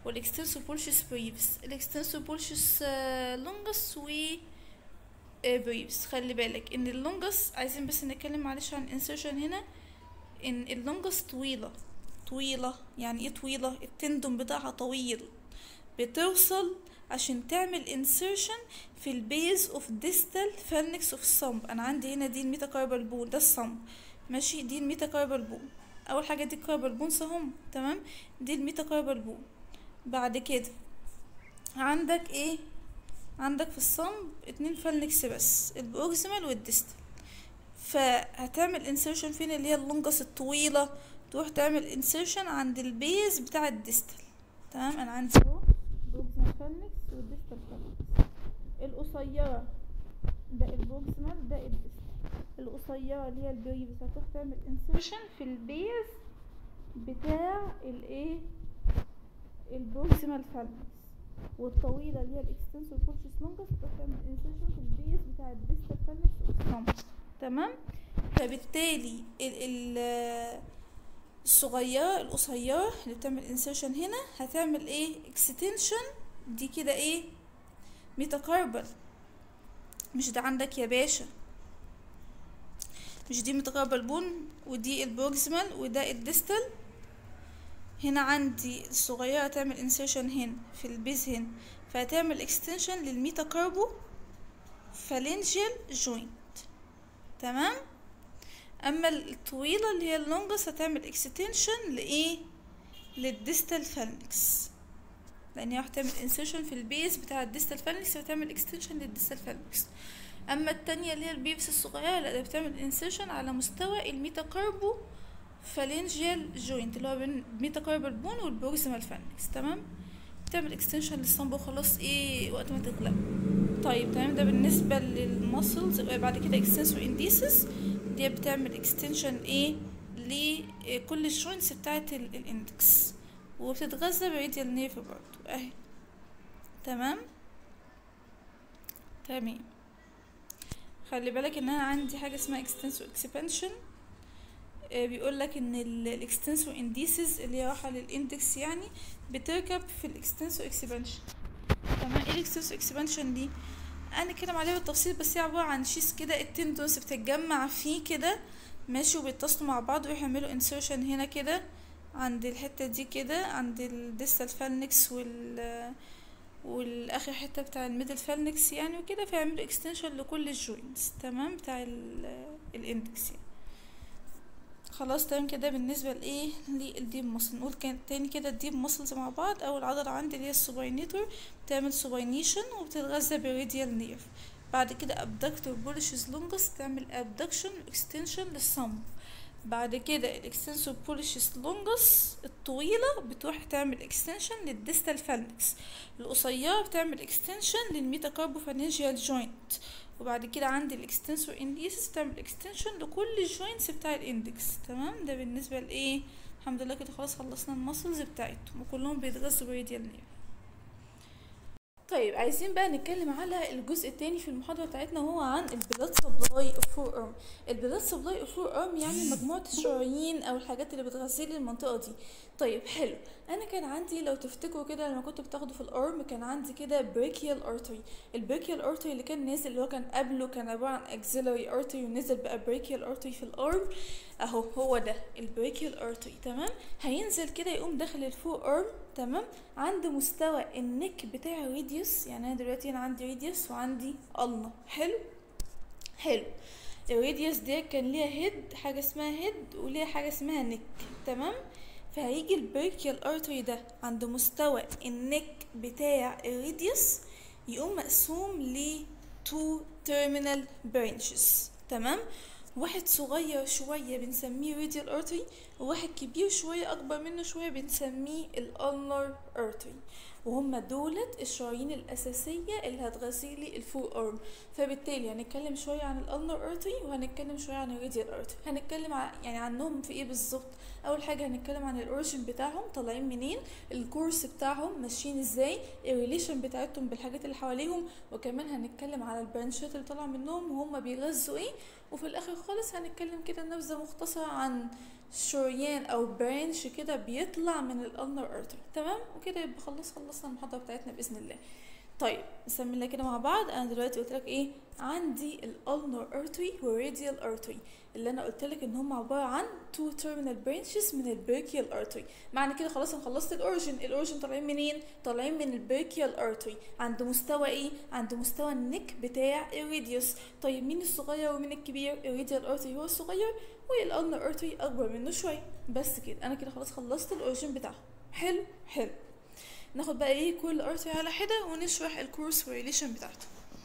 Speaker 1: والاكستنسو بولشس بريفس الاكستنسو بولشس لونجس و بريفس خلي بالك ان اللونجس عايزين بس نتكلم معلش عن انسيرشن هنا ان اللونجس طويلة طويلة يعني ايه طويلة التندون بتاعها طويل بتوصل عشان تعمل insertion في البيز اوف ديستال فالنكس اوف الصمب انا عندي هنا دي الميتاكاربال بون ده الصمب ماشي دي الميتاكاربال بون اول حاجه دي الكاربال بونز اهم تمام دي الميتاكاربال بون بعد كده عندك ايه عندك في الصمب اتنين فالنكس بس البروكسيمال والديستال فهتعمل انسيرشن فين اللي هي اللونجس الطويله تروح تعمل انسيرشن عند البيز بتاع الديستال تمام انا عندي اهو بروكسيمال فالنكس والديستال فالنكس القصيره ده البروكسيمال ده الديستال القصيره اللي هي البريفس هتروح تعمل انسيرشن في البيز بتاع الايه البروكسيمال فالنكس والطويله اللي هي الاكستنسور بولشس لونجس هتروح تعمل انسيرشن في البيز بتاع الديستال فالنكس والصمت تمام فبالتالي ال ال الصغيرة القصيرة اللي بتعمل انسيرشن هنا هتعمل ايه اكستنشن دي كده ايه ميتاكاربل مش ده عندك يا باشا مش دي ميتاكاربل بون ودي البروكسيمال وده الديستال هنا عندي الصغيرة هتعمل انسيرشن هنا في البيز هنا فهتعمل اكستنشن للميتاكاربو فالنجيال جوينت تمام اما الطويلة اللي هي اللونجس هتعمل اكستنشن لايه للديستال فالنكس لان هي هتعمل انسيرشن في البيز بتاع الديستال فالنكس وتعمل اكستنشن للديستال فالنكس اما التانية اللي هي البيفس الصغيرة لا ده بتعمل انسيرشن على مستوى الميتاكاربو فالنجيال جوينت اللي هو بين الميتاكاربال بون والبروكسيمال فالنكس تمام بتعمل اكستنشن للصنب وخلاص ايه وقت ما تغلق طيب تمام ده بالنسبة للمسلز بعد كده اكستنسور انديسس دي بتعمل اكستنشن ايه لكل الجوينتس بتاعت الاندكس وبتتغذى بريديال نيرف برضو اهي تمام تمام خلي بالك ان انا عندي حاجه اسمها اكستنسور اكسبانشن بيقول لك ان الاكستنسور انديسز اللي هي رايحه للاندكس يعني بتركب في الاكستنسور اكسبانشن تمام ايه الاكستنسور اكسبانشن دي انا اتكلم عليها بالتفصيل بس هي عباره عن شيس كده التندونز بتتجمع فيه كده ماشي وبيتصلوا مع بعض ويعملوا انسيرشن هنا كده عند الحته دي كده عند الديستال فالنكس وال والاخر حته بتاع الميدل فالنكس يعني وكده فيعملوا اكستنشن لكل الجوينتس تمام بتاع الاندكس يعني خلاص تمام كده بالنسبه لايه للديب ماسل نقول كان تاني كده الديب ماسلز مع بعض اول عضله عندي اللي هي السوباينيتور بتعمل سوباينيشن وبتتغذى بالراديال نيرف بعد كده ابدكتور بولشز لونجس تعمل ابدكشن واكستنشن للصمب بعد كده الاكستنسور بولشز لونجس الطويلة بتروح تعمل اكستنشن للديستال فالنكس القصيرة بتعمل اكستنشن للميتاكاربوفانيجيال جوينت وبعد كده عندي الاكستنسور انديسس بتعمل اكستنشن لكل الجوينتس بتاع الاندكس تمام ده بالنسبة لايه الحمد لله كده خلاص خلصنا المسلز بتاعتهم وكلهم بيتغذوا براديال نيرف طيب عايزين بقى نتكلم على الجزء التاني في المحاضرة بتاعتنا وهو عن البلاد سبلاي اوف فور ارم البلاد سبلاي اوف فور ارم يعني مجموعة الشرايين او الحاجات اللي بتغذي لي المنطقة دي طيب حلو انا كان عندي لو تفتكروا كده لما كنت بتاخده في الارم كان عندي كده بريكيال ارتري البريكيال ارتري اللي كان نازل اللي هو كان قبله كان عبارة عن اكسيلري ارتري ونزل بقى بريكيال ارتري في الارم اهو هو ده البريكيال ارتري تمام هينزل كده يقوم داخل الفور ارم تمام عند مستوى النك بتاع ريديوس يعني انا دلوقتي انا عندي ريديوس وعندي النا حلو حلو الريديوس دي كان ليها هيد حاجه اسمها هيد وليها حاجه اسمها نك تمام فهيجي البريكيال ارتري ده عند مستوى النك بتاع الريديوس يقوم مقسوم ل تو terminal branches تمام واحد صغير شوية بنسميه radial artery وواحد كبير شوية أكبر منه شوية بنسميه الألنر artery وهما دولت الشرايين الأساسية اللي هتغذي لي الفور أرم فبالتالي هنتكلم شوية عن الألنر artery وهنتكلم شوية عن الراديال artery هنتكلم ع... يعني عنهم في ايه بالظبط أول حاجة هنتكلم عن الأوريجين بتاعهم طالعين منين الكورس بتاعهم ماشيين ازاي الريليشن بتاعتهم بالحاجات اللي حواليهم وكمان هنتكلم على البرانشات اللي طالعة منهم وهم بيغذوا ايه وفي الاخر خالص هنتكلم كده نبذه مختصره عن شريان او برانش كده بيطلع من الالنر ارتري تمام وكده يبقى خلص خلصنا المحاضره بتاعتنا باذن الله طيب نسمي الله كده مع بعض انا دلوقتي قلت لك ايه عندي الالنر ارتري والراديال ارتري اللي انا قلت لك ان هم عباره عن تو تيرمينال برانشز من البريكيال ارتري معنى كده خلاص انا خلصت الاوريجن الاوريجن طالعين منين طالعين من البريكيال ارتري عند مستوى ايه عند مستوى النك بتاع الراديوس طيب مين الصغير ومين الكبير الراديال ارتري هو الصغير والالنر ارتري اكبر منه شويه بس كده انا كده خلاص خلصت الاوريجن بتاعهم حلو حلو ناخد بقى ايه كل ارتري على حده ونشرح الكورس ريليشن بتاعته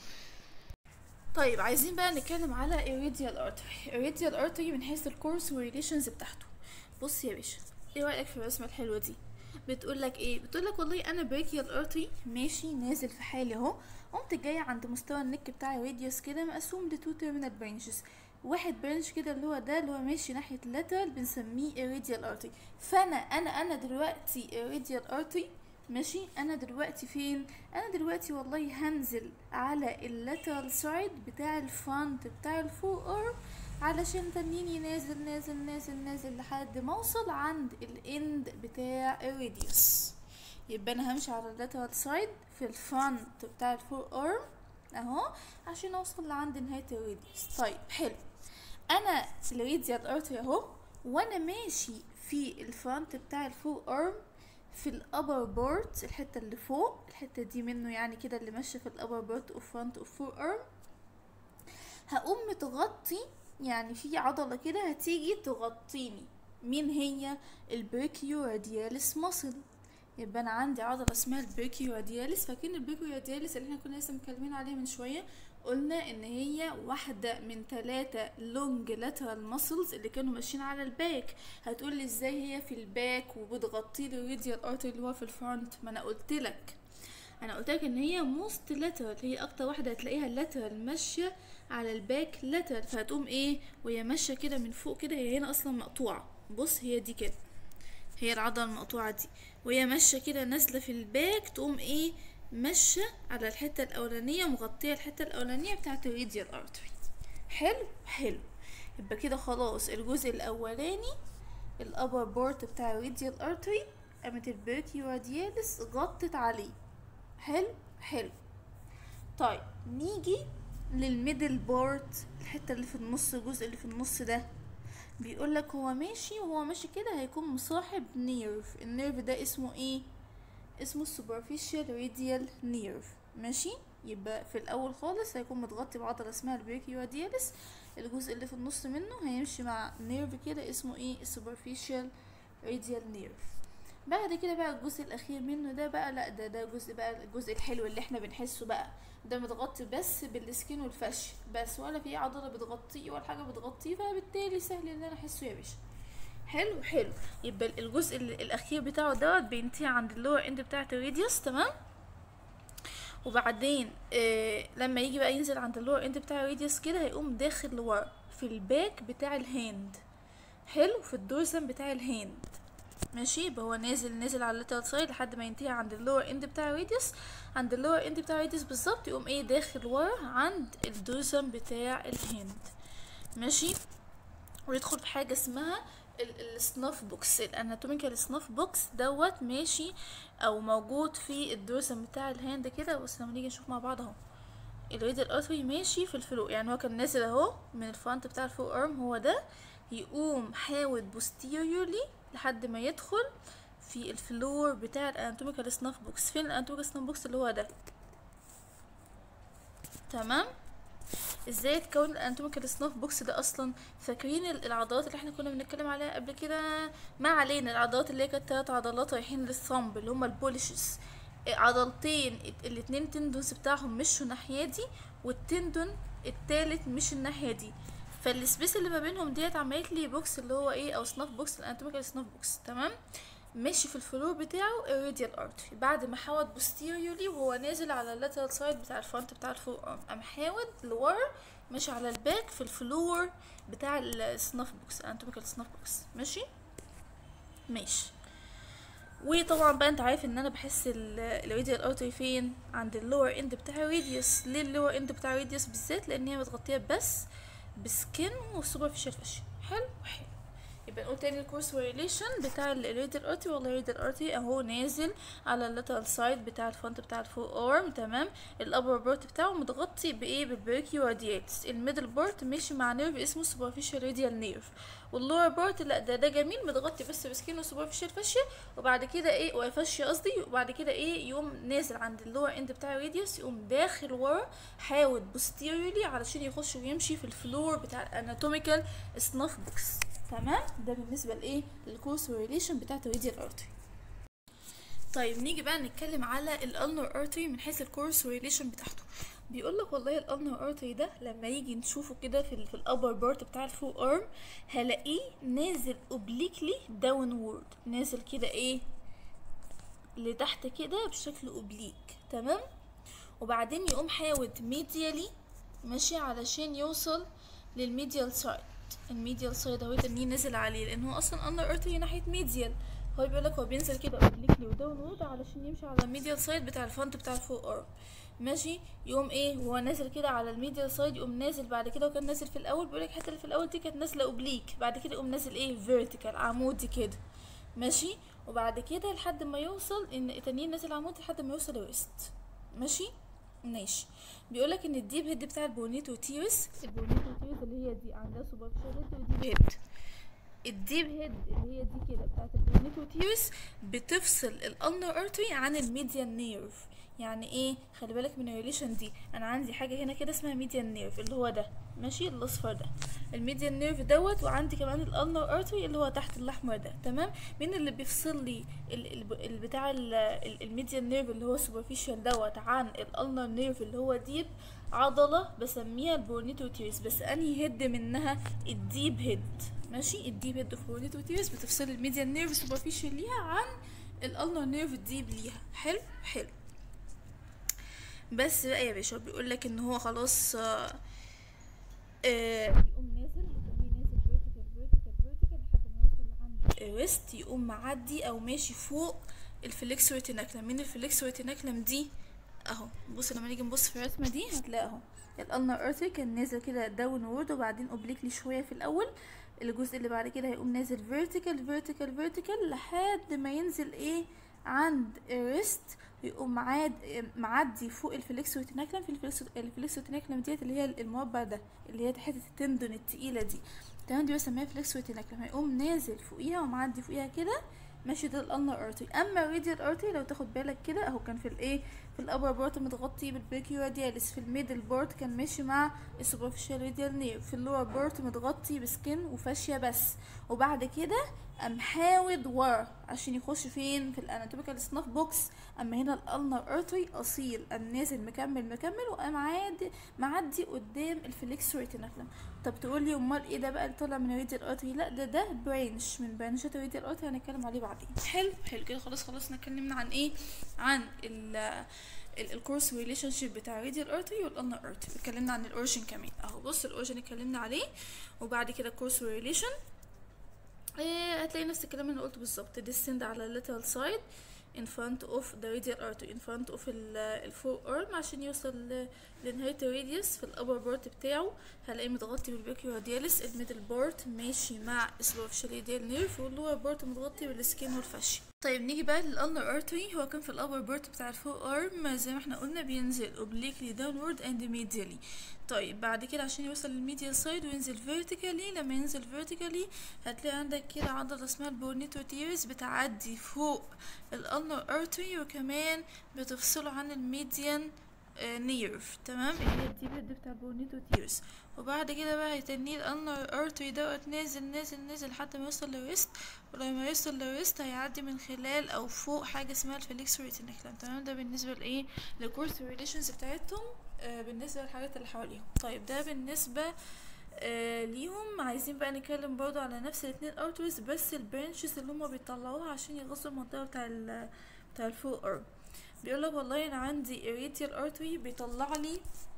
Speaker 1: طيب عايزين بقى نتكلم على الراديال ارتري الراديال ارتري من حيث الكورس والريليشنز بتاعته بص يا باشا ايه رايك في الرسمه الحلوه دي بتقول لك ايه بتقول لك والله انا بريكيال ارتري ماشي نازل في حالي اهو قمت جايه عند مستوى النك بتاع الراديوس كده مقسوم لتو تيرمينال برانشز واحد برانش كده اللي هو ده اللي هو ماشي ناحيه اللاترال بنسميه الراديال ارتري فانا انا انا دلوقتي الراديال ارتري ماشي انا دلوقتي فين انا دلوقتي والله هنزل على اللاترال سايد بتاع الفرونت بتاع الفور ارم علشان تنيني نازل نازل نازل نازل لحد ما اوصل عند الاند بتاع الراديوس يبقى انا همشي على اللاترال سايد في الفرونت بتاع الفور ارم اهو عشان اوصل لعند نهايه الراديوس طيب حلو انا الراديال ارتري اهو وانا ماشي في الفرونت بتاع الفور ارم في الابر بورت الحته اللي فوق الحته دي منه يعني كده اللي ماشيه في الابر بورت اوف فرونت اوف فور ارم هقوم متغطي يعني في عضله كده هتيجي تغطيني مين هي البريكيو رادياليس ماسل يبقى انا عندي عضله اسمها البريكيو رادياليس فاكرين البريكيو رادياليس اللي احنا كنا لسه متكلمين عليه من شويه قلنا ان هي واحده من ثلاثه لونج لاترال ماسلز اللي كانوا ماشيين على الباك هتقول لي ازاي هي في الباك وبتغطي لي الراديال ارتري اللي هو في الفرونت ما انا قلت لك انا قلت لك ان هي موست لاترال هي اكتر واحده هتلاقيها لاترال ماشيه على الباك لاترال فهتقوم ايه وهي ماشيه كده من فوق كده هي هنا اصلا مقطوعه بص هي دي كده هي العضله المقطوعه دي وهي ماشيه كده نازله في الباك تقوم ايه ماشيه على الحته الاولانيه مغطيه الحته الاولانيه بتاعه الراديال ارتري حلو حلو يبقى كده خلاص الجزء الاولاني الابر بورت بتاع الراديال ارتري قامت البريكيو رادياليس غطت عليه حلو حلو طيب نيجي للميدل بورت الحته اللي في النص الجزء اللي في النص ده بيقول لك هو ماشي وهو ماشي كده هيكون مصاحب نيرف النيرف ده اسمه ايه اسمه superficial radial nerve ماشي يبقى في الاول خالص هيكون متغطي بعضله اسمها البريكيو رادياليس الجزء اللي في النص منه هيمشي مع نيرف كده اسمه ايه superficial radial nerve بعد كده بقى الجزء الاخير منه ده بقى لا ده ده جزء بقى الجزء الحلو اللي احنا بنحسه بقى ده متغطي بس بالسكين والفش بس ولا في عضله بتغطيه ولا حاجه بتغطيه فبالتالي سهل ان انا احسه يا باشا حلو حلو يبقى الجزء الاخير بتاعه دوت بينتهي عند اللور اند بتاعه الراديوس تمام وبعدين آه لما يجي بقى ينزل عند اللور اند بتاع الراديوس كده هيقوم داخل لورا في الباك بتاع الهاند حلو في الدورسم بتاع الهاند ماشي يبقى هو نازل نازل على اللاترال سايد لحد ما ينتهي عند اللور اند بتاع الراديوس عند اللور اند بتاع الراديوس بالظبط يقوم ايه داخل ورا عند الدورسم بتاع الهاند ماشي ويدخل في حاجه اسمها السناف بوكس الاناتوميكال سناف بوكس دوت ماشي او موجود في الدورسم بتاع الهاند كده بس لما نيجي نشوف مع بعض اهو الراديال ارتري ماشي في الفلو يعني هو كان نازل اهو من الفرونت بتاع الفو ارم هو ده يقوم حاول بوستيريورلي لحد ما يدخل في الفلور بتاع الاناتوميكال سناف بوكس فين الاناتوميكال سناف بوكس اللي هو ده تمام ازاي تكون الاناتوميكال سناف بوكس ده اصلا فاكرين العضلات اللي احنا كنا بنتكلم عليها قبل كده ما علينا العضلات اللي هي كانت تلات عضلات رايحين للثمب اللي هما البوليشز عضلتين الاتنين تندونز بتاعهم مشوا الناحيه دي والتندون التالت مش الناحيه دي فالسبيس اللي ما بينهم ديت عملت لي بوكس اللي هو ايه او سناف بوكس الاناتوميكال سناف بوكس تمام ماشي في الفلور بتاعه الراديال ارتري بعد ما حاول بوستيريورلي وهو نازل على اللاترال سايد بتاع الفرونت بتاع الفور ارم قام حاول لورا ماشي على الباك في الفلور بتاع السناف بوكس الاناتوميكال سناف بوكس ماشي ماشي وطبعا بقى انت عارف ان انا بحس الراديال ارتري فين عند اللور اند بتاع الراديوس ليه اللور اند بتاع الراديوس بالذات لان هي متغطيه بس بسكن وسوبرفيشال فاشن حلو حلو يبقى نقول تاني الكورس ريليشن بتاع الريديال ارتي والله الريديال ارتي اهو نازل على اللاترال سايد بتاع الفونت بتاع الفوق ارم تمام الابر بارت بتاعه متغطي بايه بالبريكيو رادياتس الميدل بارت ماشي مع نيرف اسمه سوبرفيشال راديال نيرف واللور بارت لا ده ده جميل متغطي بس بسكين وسوبرفيشال فاشيا وبعد كده ايه وفاشيا قصدي وبعد كده ايه يقوم نازل عند اللور اند بتاع الراديوس يقوم داخل ورا حاول بوستيريوري علشان يخش ويمشي في الفلور بتاع الاناتوميكال سناف بوكس تمام ده بالنسبه لايه للكورس ريليشن بتاعت الراديال ارتري طيب نيجي بقى نتكلم على الالنر ارتري من حيث الكورس ريليشن بتاعته بيقول لك والله الالنر ارتري ده لما يجي نشوفه كده في ال في الابر بارت بتاع الفوق ارم هلاقيه نازل اوبليكلي داون وورد نازل كده ايه لتحت كده بشكل اوبليك تمام وبعدين يقوم حاوت ميديالي ماشي علشان يوصل للميديال سايد الميديال سايد اهو تنين نزل عليه لان هو اصلا النر ارتري ناحيه ميديال هو بيقول لك هو بينزل كده اوبليكلي وداون وورد علشان يمشي على الميديال سايد بتاع الفونت بتاع الفوق ارم ماشي يقوم ايه وهو نازل كده على الميديال سايد يقوم نازل بعد كده وكان نازل في الاول بيقول لك الحته اللي في الاول دي كانت نازله اوبليك بعد كده يقوم نازل ايه فيرتيكال عمودي كده ماشي وبعد كده لحد ما يوصل ان التانيين نازل عمودي لحد ما يوصل الويست ماشي ماشي بيقولك ان الديب هيد بتاع البونيتو تيرس البونيتو تيرس اللي هي دي عندها سوبرفيشال هيد وديب هيد الديب هيد اللي هي دي كده بتاعت البونيتو تيرس بتفصل الالنر ارتري عن الميديان نيرف يعني ايه خلي بالك من الريليشن دي انا عندي حاجه هنا كده اسمها ميديان نيرف اللي هو ده ماشي الاصفر ده الميديان نيرف دوت وعندي كمان الالنر ارتري اللي هو تحت الاحمر ده تمام مين اللي بيفصل لي بتاع الميديان نيرف اللي هو سوبرفيشال دوت عن الالنر نيرف اللي هو ديب عضله بسميها البورنيتوتيرس بس انهي هيد منها الديب هيد ماشي الديب هيد اوف بورنيتوتيرس بتفصل الميديان نيرف سوبرفيشال ليها عن الالنر نيرف الديب ليها حلو حلو بس بقى يا باشا بيقول لك ان هو خلاص آه آه يقوم نازل يقوم نازل فيرتيكال فيرتيكال فيرتيكال لحد ما يوصل لعند الويست يقوم معدي او ماشي فوق الفليكس ريتيناكلم مين الفليكس ريتيناكلم دي اهو بص لما نيجي نبص في الرسمه دي هتلاقي اهو الالنر ارثري كان نازل كده داون وورد وبعدين اوبليكلي شويه في الاول الجزء اللي بعد كده هيقوم نازل فيرتيكال فيرتيكال فيرتيكال لحد ما ينزل ايه عند الريست يقوم معاد معدي فوق الفليكس روتيناكلم في الفليكس الفليكس روتيناكلم ديت اللي هي المربع ده اللي هي حته التندون التقيله دي تمام دي بسميها فليكس روتيناكلم هيقوم نازل فوقيها ومعدي فوقيها كده ماشي ده الالنر ارتري اما الراديال ارتري لو تاخد بالك كده اهو كان في الايه في الابر بارت متغطي بالبريكيو رادياليس في الميدل بارت كان ماشي مع السوبرفيشال راديال نير في اللور بارت متغطي بسكن وفاشيه بس وبعد كده قام حاود ورا عشان يخش فين في الاناتوميكال سناف بوكس اما هنا الالنر ارتري اصيل قام نازل مكمل مكمل وقام عادي معدي قدام الفليكس ريتيناكلم طب تقول لي امال ايه ده بقى اللي طالع من الراديال ارتري لا ده ده برانش من برانشات الراديال ارتري هنتكلم عليه بعدين حلو حلو كده خلاص خلصنا اتكلمنا عن ايه عن ال الكورس ريليشن شيب بتاع الراديال ارتري والالنر ارتري اتكلمنا عن الاورجن كمان اهو بص الاورجن اتكلمنا عليه وبعد كده الكورس ريليشن إيه هتلاقي نفس الكلام اللي قلته بالظبط descend على lateral side in front of the radial artery in front of الفور arm عشان يوصل لنهاية الراديوس في الأبر بارت بتاعه هلاقيه متغطي بالبيكيو رادياليس الميدل بارت ماشي مع السوبرفيشال راديال نيرف واللور بارت متغطي بالسكين والفاشيا طيب نيجي بقى للالنر ارتري هو كان في الابر بارت بتاع الفور ارم زي ما احنا قلنا بينزل obliquely downward and medially طيب بعد كده عشان يوصل للميديال سايد وينزل vertically لما ينزل vertically هتلاقي عندك كده عضلة اسمها البورنيتوتيرس بتعدي فوق الالنر ارتري وكمان بتفصله عن الميديان نيرف تمام اللي هي الديب هيد بتاع البورنيتوتيرس وبعد كده بقى هيتنيه الالنر ارتري دوت نازل نازل نازل لحد ما يوصل للريست ولما يوصل للريست هيعدي من خلال او فوق حاجه اسمها الفليكس ريتينيكلم تمام ده بالنسبه لايه للكورس ريليشنز بتاعتهم آه بالنسبه للحاجات اللي حواليهم طيب ده بالنسبه آه ليهم عايزين بقى نتكلم برضو على نفس الاتنين ارتريز بس البرانشز اللي هما بيطلعوها عشان يغطوا المنطقه بتاع ال بتاع الفوق ارم بيقول لك والله انا عندي irradial artery بيطلع لي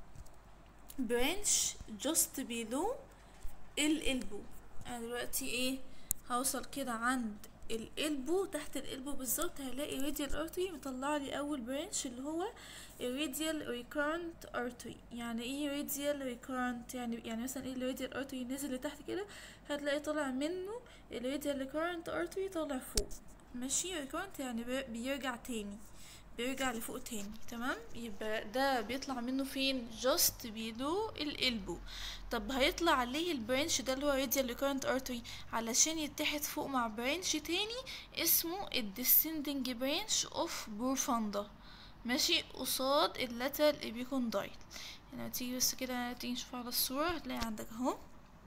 Speaker 1: branch just below الالبو انا دلوقتي ايه هوصل كده عند القلبو تحت القلبو بالظبط هلاقي راديال ارتري مطلع لي اول برانش اللي هو الراديال ريكارنت ارتري يعني ايه راديال ريكارنت يعني يعني مثلا ايه الراديال ارتري نزل لتحت كده هتلاقي طالع منه الراديال ريكارنت ارتري طالع فوق ماشي ريكارنت يعني بي- بيرجع تاني بيرجع لفوق تاني تمام يبقى ده بيطلع منه فين جاست بيلو القلبو طب هيطلع عليه البرانش ده اللي هو radial recurrent artery علشان يتحد فوق مع برانش تاني اسمه ال descending branch of profunda ماشي قصاد اللاترال epicondyle يعني تيجي بس كده تيجي نشوف على الصورة هتلاقي عندك اهو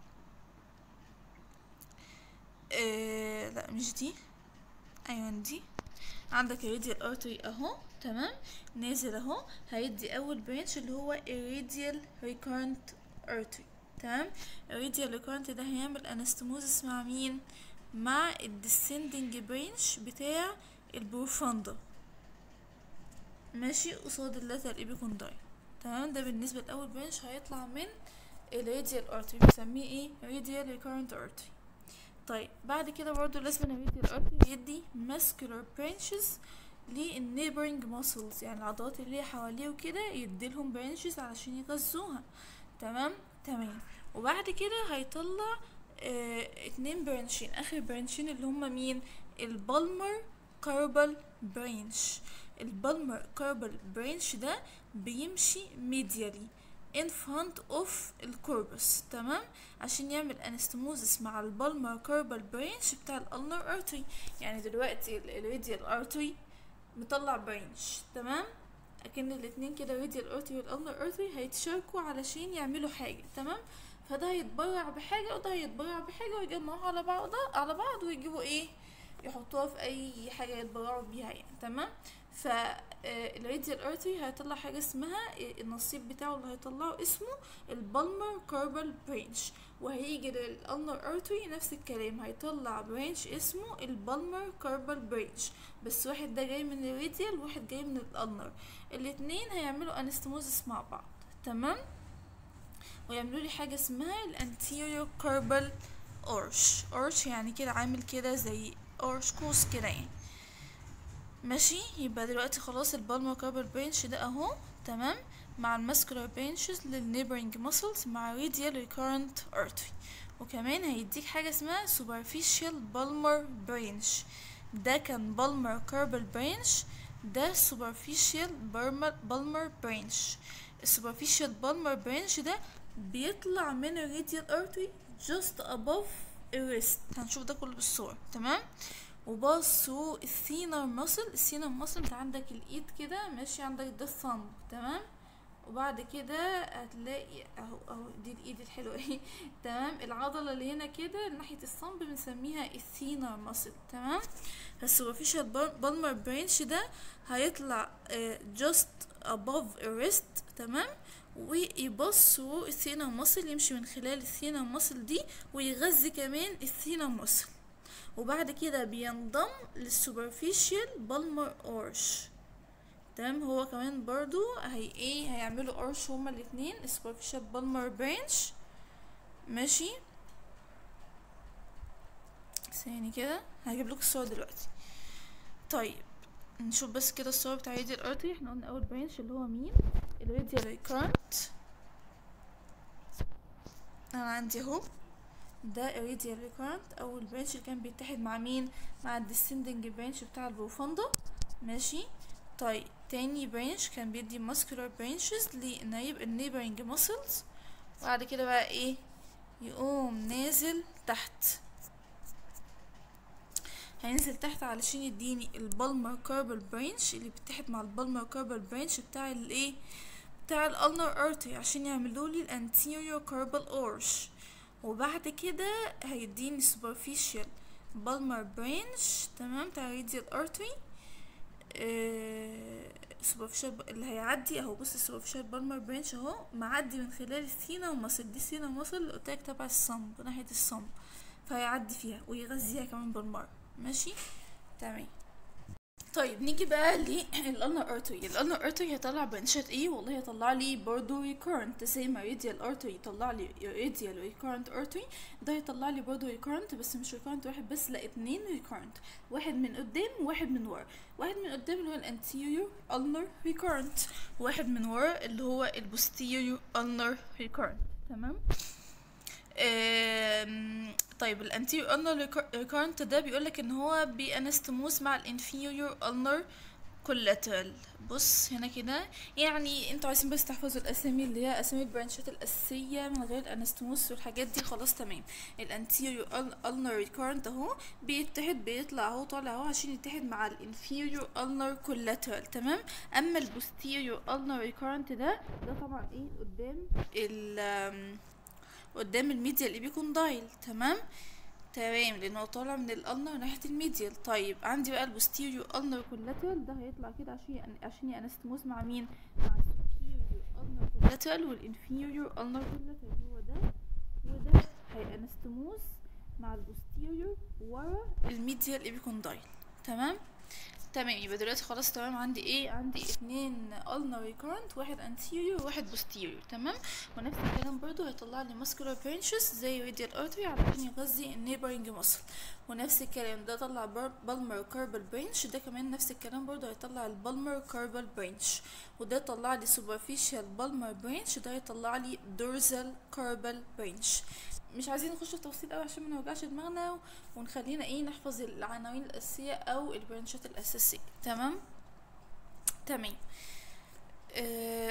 Speaker 1: آه لا مش دي ايوه دي عندك الراديال ارتري اهو تمام نازل اهو هيدي اول برانش اللي هو الراديال ريكارنت ارتري تمام الراديال ريكارنت ده هيعمل انستموزس مع مين مع الديسندنج برانش بتاع البروفاندا ماشي قصاد اللاتر ايبيكونداي تمام ده بالنسبه لاول برانش هيطلع من الراديال ارتري بنسميه ايه راديال ريكارنت ارتري طيب بعد كده برضو لازم الراديال ارتري يدي muscular branches للنيبرنج muscles يعني العضلات اللي هي حواليه وكده يديلهم branches علشان يغذوها تمام تمام وبعد كده هيطلع اه اتنين برانشين اخر برانشين اللي هما مين البالمر كاربال برانش البالمر كاربال برانش ده بيمشي ميديالي in front of الكوربس تمام عشان يعمل انستموزس مع البالمر كاربال برانش بتاع الالنر ارتري يعني دلوقتي الراديال ارتري مطلع برانش تمام اكن الاتنين كده راديال ارتري والالنر ارتري هيتشاركوا علشان يعملوا حاجه تمام فده هيتبرع بحاجه وده هيتبرع بحاجه ويجمعوها على بعض على بعض ويجيبوا ايه يحطوها في اي حاجه يتبرعوا بيها يعني تمام فالراديال ارتري هيطلع حاجه اسمها النصيب بتاعه اللي هيطلعه اسمه البالمر كاربال برانش وهيجي للالنر ارتري نفس الكلام هيطلع برانش اسمه البالمر كاربال برانش بس واحد ده جاي من الراديال وواحد جاي من الالنر الاتنين هيعملوا انستموزس مع بعض تمام ويعملوا لي حاجه اسمها الانتيريور كاربال اورش اورش يعني كده عامل كده زي اورش قوس كده يعني ماشي يبقى دلوقتي خلاص البالمر كاربال برانش ده اهو تمام مع الماسكولار برانشز للنيبرنج muscles مع radial recurrent artery وكمان هيديك حاجة اسمها superficial palmar branch ده كان palmar carpal branch ده superficial palmar branch السوبرفيشال بالمر برانش ده بيطلع من الراديال artery just above الريست هنشوف ده كله بالصورة تمام وباص ثرو الثينر ماسل الثينر ماسل انت عندك الايد كده ماشي عندك ده الثumb تمام وبعد كده هتلاقي اهو اهو دي الايد الحلوه اهي تمام العضله اللي هنا كده ناحيه الصنب بنسميها الثينر ماسل تمام فالسوبرفيشال بالمر برانش ده هيطلع جاست above الريست تمام ويبص ثرو الثينر ماسل يمشي من خلال الثينر ماسل دي ويغذي كمان الثينر ماسل وبعد كده بينضم للسوبرفيشال بالمر اورش تمام هو كمان برضو هي ايه هيعملوا اورش هما الاتنين السوبرفيشال بالمر برانش ماشي ثاني كده هجيب لكم الصور دلوقتي طيب نشوف بس كده الصور بتاع راديال ارتري احنا قلنا اول برانش اللي هو مين الراديال ريكارنت انا عندي اهو ده الراديال ريكارنت اول برانش اللي كان بيتحد مع مين مع الديسندنج برانش بتاع البروفوندا ماشي طيب تاني برانش كان بيدي muscular branches للنيبرنج muscles وبعد كده بقى ايه يقوم نازل تحت هينزل تحت علشان يديني البالمر كاربال برانش اللي بيتحد مع البالمر كاربال برانش بتاع الايه بتاع الالنر ارتري عشان يعملوا لي الانتيريور كاربال اورش وبعد كده هيديني superficial بالمر برانش تمام بتاع radial artery سوبرفيشال اللي هيعدي اهو بص السوبرفيشال بالمر برانش اهو معدي من خلال الثينا ومصل دي الثينا ومصل اللي قلتلك تبع الصمب ناحية الصمب فهيعدي فيها ويغذيها كمان بالمرة ماشي تمام طيب نيجي بقى للالنر ارتري الالنر ارتري هيطلع برانشات ايه والله هيطلع لي برضه ريكورنت زي ما راديال ارتري يطلع لي راديال ريكورنت ارتري ده يطلع لي برضه ريكورنت بس مش ريكورنت واحد بس لا اتنين ريكورنت واحد من قدام وواحد من ورا واحد من قدام اللي هو الانتيريور ulnar ريكورنت واحد من ورا اللي هو البوستيريور ulnar ريكورنت تمام آم، طيب الانتيريور ulnar recurrent ده بيقولك ان هو بيانستموس مع الانفيريور ulnar collateral بص هنا كده يعني انتوا عايزين بس تحفظوا الاسامي اللي هي اسامي البرانشات الاساسيه من غير الانستموس والحاجات دي خلاص تمام الانتيريور ulnar recurrent اهو بيتحد بيطلع اهو طالع اهو عشان يتحد مع الانفيريور ulnar collateral تمام اما البوستيريور ulnar recurrent ده ده طبعا ايه قدام ال آم، قدام الميديال ايبيكوندايل تمام تمام لانه طالع من الالنر ناحيه الميديال طيب عندي بقى البوستيريو النر كولاترال ده هيطلع كده عشان عشان انستموس مع مين مع السوبيريو النر كولاترال والانفيريو النر كولاترال هو ده وده هيانستموس مع البوستيريو ورا الميديال ايبيكوندايل تمام تمام يبقى دلوقتي خلاص تمام عندي ايه عندي اتنين ulnar recurrent واحد anterior وواحد posterior تمام ونفس الكلام برضو هيطلع لي muscular branches زي radial artery علشان يغذي النيبرنج muscle ونفس الكلام ده طلع بر- bulbar carpal branch ده كمان نفس الكلام برضو هيطلع البالمر carpal branch وده طلع لي superficial bulbar branch ده هيطلع لي dorsal carpal branch مش عايزين نخش في تفاصيل قوي عشان ما نوجعش دماغنا ونخلينا ايه نحفظ العناوين الاساسيه او البرانشات الاساسيه تمام تمام آه،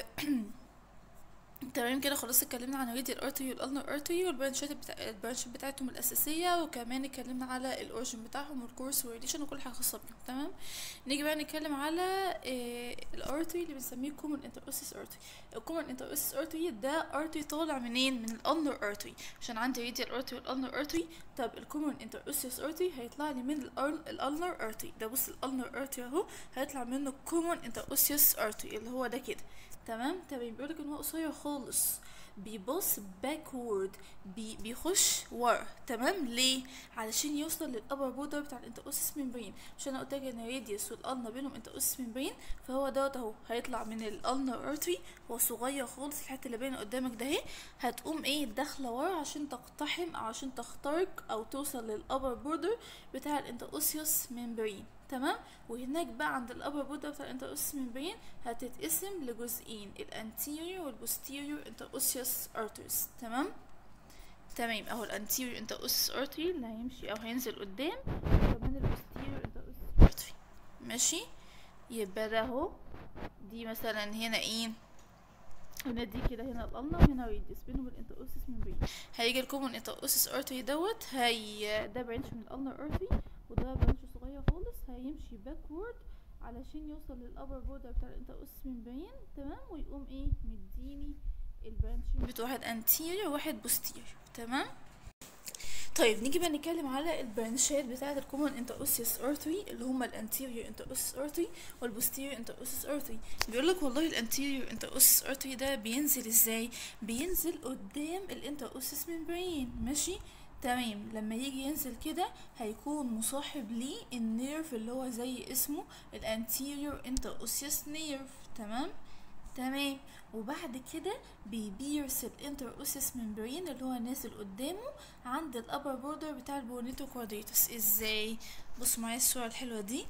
Speaker 1: تمام كده خلاص اتكلمنا عن راديال ارتري والالنر ارتري والبرانشات بتاع البرانشات بتاعتهم الاساسيه وكمان اتكلمنا على الاورجن بتاعهم والكورس والريليشن وكل حاجه خاصه بيهم تمام نيجي بقى نتكلم على الارتري اللي بنسميه كومن انتروسيس ارتري الكومن انتروسيس ارتري ده ارتري طالع منين من الالنر ارتري عشان عندي راديال ارتري والالنر ارتري طب الكومن انتروسيس ارتري هيطلع لي من الالنر ارتري ده بص الالنر ارتري اهو هيطلع منه كومن انتروسيس ارتري اللي هو ده كده تمام تمام بيقولك ان هو قصير خالص بيبص باكورد بي بيخش ورا تمام ليه علشان يوصل للابر بودر بتاع الانتروسيس ممبرين عشان انا قلت لك ان الراديوس والالنا بينهم انتروسيس ممبرين فهو دوت اهو هيطلع من الالنا ارتري هو صغير خالص الحته اللي باينه قدامك ده اهي هتقوم ايه داخله ورا عشان تقتحم او عشان تخترق او توصل للابر بودر بتاع الانتروسيوس ممبرين تمام وهناك بقى عند الابر بودر بتاع الانتروسيوس ممبرين هتتقسم لجزئين الانتيريور والبوستيريور انتروسيوس ارتريز تمام تمام اهو الانتيريور انتروسيوس ارتري اللي هيمشي او هينزل قدام وكمان البوستيريور انتروسيوس ارتري ماشي يبقى ده اهو دي مثلا هنا ايه هنا دي كده هنا الالنا وهنا ريديوس بينهم الانتروسيس ممبرين هيجي الكومن انتروسيس ارتري دوت هي ده برانش من الالنا ارتري وده برانش صغير خالص هيمشي باكورد علشان يوصل للابر بودر بتاع الانتروسيس ممبرين تمام ويقوم ايه مديني البرانشين بتوع واحد انتيريور وواحد بوستيريور تمام طيب نيجي بقى نتكلم على البرانشات بتاعة الكومن انتروسيوس ارتري اللي هما الانتيريور انتروسيوس ارتري والبوستيريور انتروسيوس ارتري بيقول لك والله الانتيريور انتروسيوس ارتري ده بينزل ازاي بينزل قدام الانتروسيوس ممبرين ماشي تمام لما يجي ينزل كده هيكون مصاحب ليه النيرف اللي هو زي اسمه الانتيريور انتروسيوس نيرف تمام تمام وبعد كده بيبيرس الانتروسيس ممبرين اللي هو نازل قدامه عند الابر بوردر بتاع البونيتو كوادريتوس ازاي بصوا معايا الصوره الحلوه دي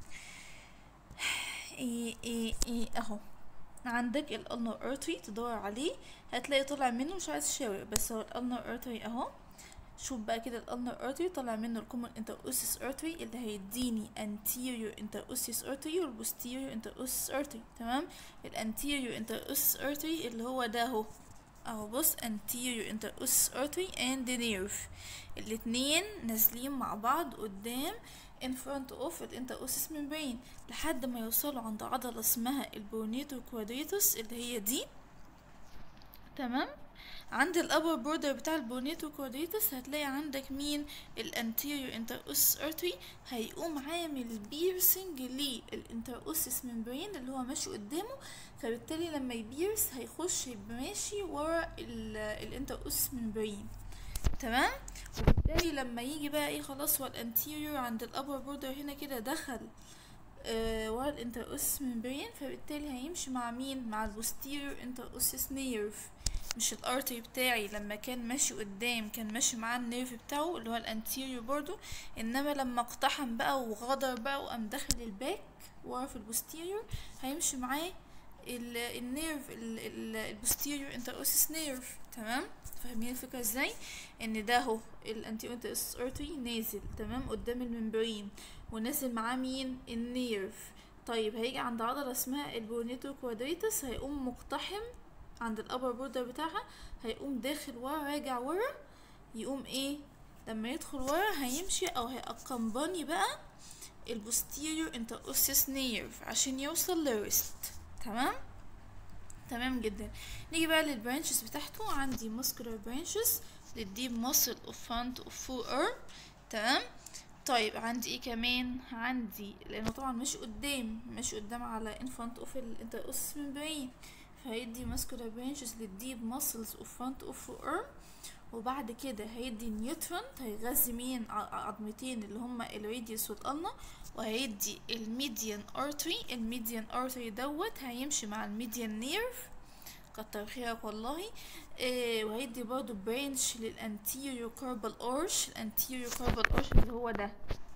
Speaker 1: ايه ايه ايه اهو عندك الالنر ارتري تدور عليه هتلاقي طلع منه مش عايز شاور بس هو الالنر ارتري اهو شوف بقى كده الالنر ارتري طلع منه الكومن انتروسيس ارتري اللي هيديني anterior انتروسيس ارتري والبوستيريور انتروسيس ارتري تمام الانتيريور انتروسيس ارتري اللي هو ده اهو اهو بص anterior انتروسيس ارتري and nerve الاتنين نازلين مع بعض قدام in front of الانتروسيس membrane لحد ما يوصلوا عند عضلة اسمها البورنيتو كوادريتوس اللي هي دي تمام عند الابر بوردر بتاع البونيتو كوادريتس هتلاقي عندك مين الانتيريور انتروسيس ارتري هيقوم عامل بيرسنج للانتروسيس ممبرين اللي هو ماشي قدامه فبالتالي لما يبيرس هيخش يبقى ماشي ورا الانتروسيس ممبرين تمام وبالتالي لما يجي بقى ايه خلاص هو الانتيريور عند الابر بوردر هنا كده دخل آه ورا الانتروس ممبرين فبالتالي هيمشي مع مين مع البوستيريور انتروسيس نيرف مش الارتري بتاعي لما كان ماشي قدام كان ماشي معاه النيرف بتاعه اللي هو الانتيريور برضو انما لما اقتحم بقى وغدر بقى وقام داخل الباك ورا في البوستيريور هيمشي معاه ال- النيرف ال- ال- البوستيريور انتروسيس نيرف تمام فاهمين الفكرة ازاي ان ده اهو الانتيريور انتروسيس ارتري نازل تمام قدام الممبرين ونازل معاه مين النيرف طيب هيجي عند عضلة اسمها البونيتو كوادريتس هيقوم مقتحم عند الابر بوردر بتاعها هيقوم داخل ورا راجع ورا يقوم ايه لما يدخل ورا هيمشي او هيأكمباني بقى البوستيريور انتروسيس نيرف عشان يوصل للريست تمام تمام جدا نيجي بقى للبرانشز بتاعته عندي ماسكولار برانشز للديب ماسل اوف فرونت اوف فور ارم تمام طيب عندي ايه كمان عندي لانه طبعا مش قدام مش قدام على ان فرونت اوف الانتروسيس ممبرين فهيدي ماسكولار برانشز للديب ماسلز اوف فرونت اوف فور ارم وبعد كده هيدي نيوترنت هيغذي مين ع- عظمتين اللي هما الراديوس والقلنا وهيدي الميديان ارتري الميديان ارتري دوت هيمشي مع الميديان نيرف كتر خيرك والله إيه وهيدي برضو برانش للانتيريو كاربال اورش الانتيريو كاربال اورش اللي هو ده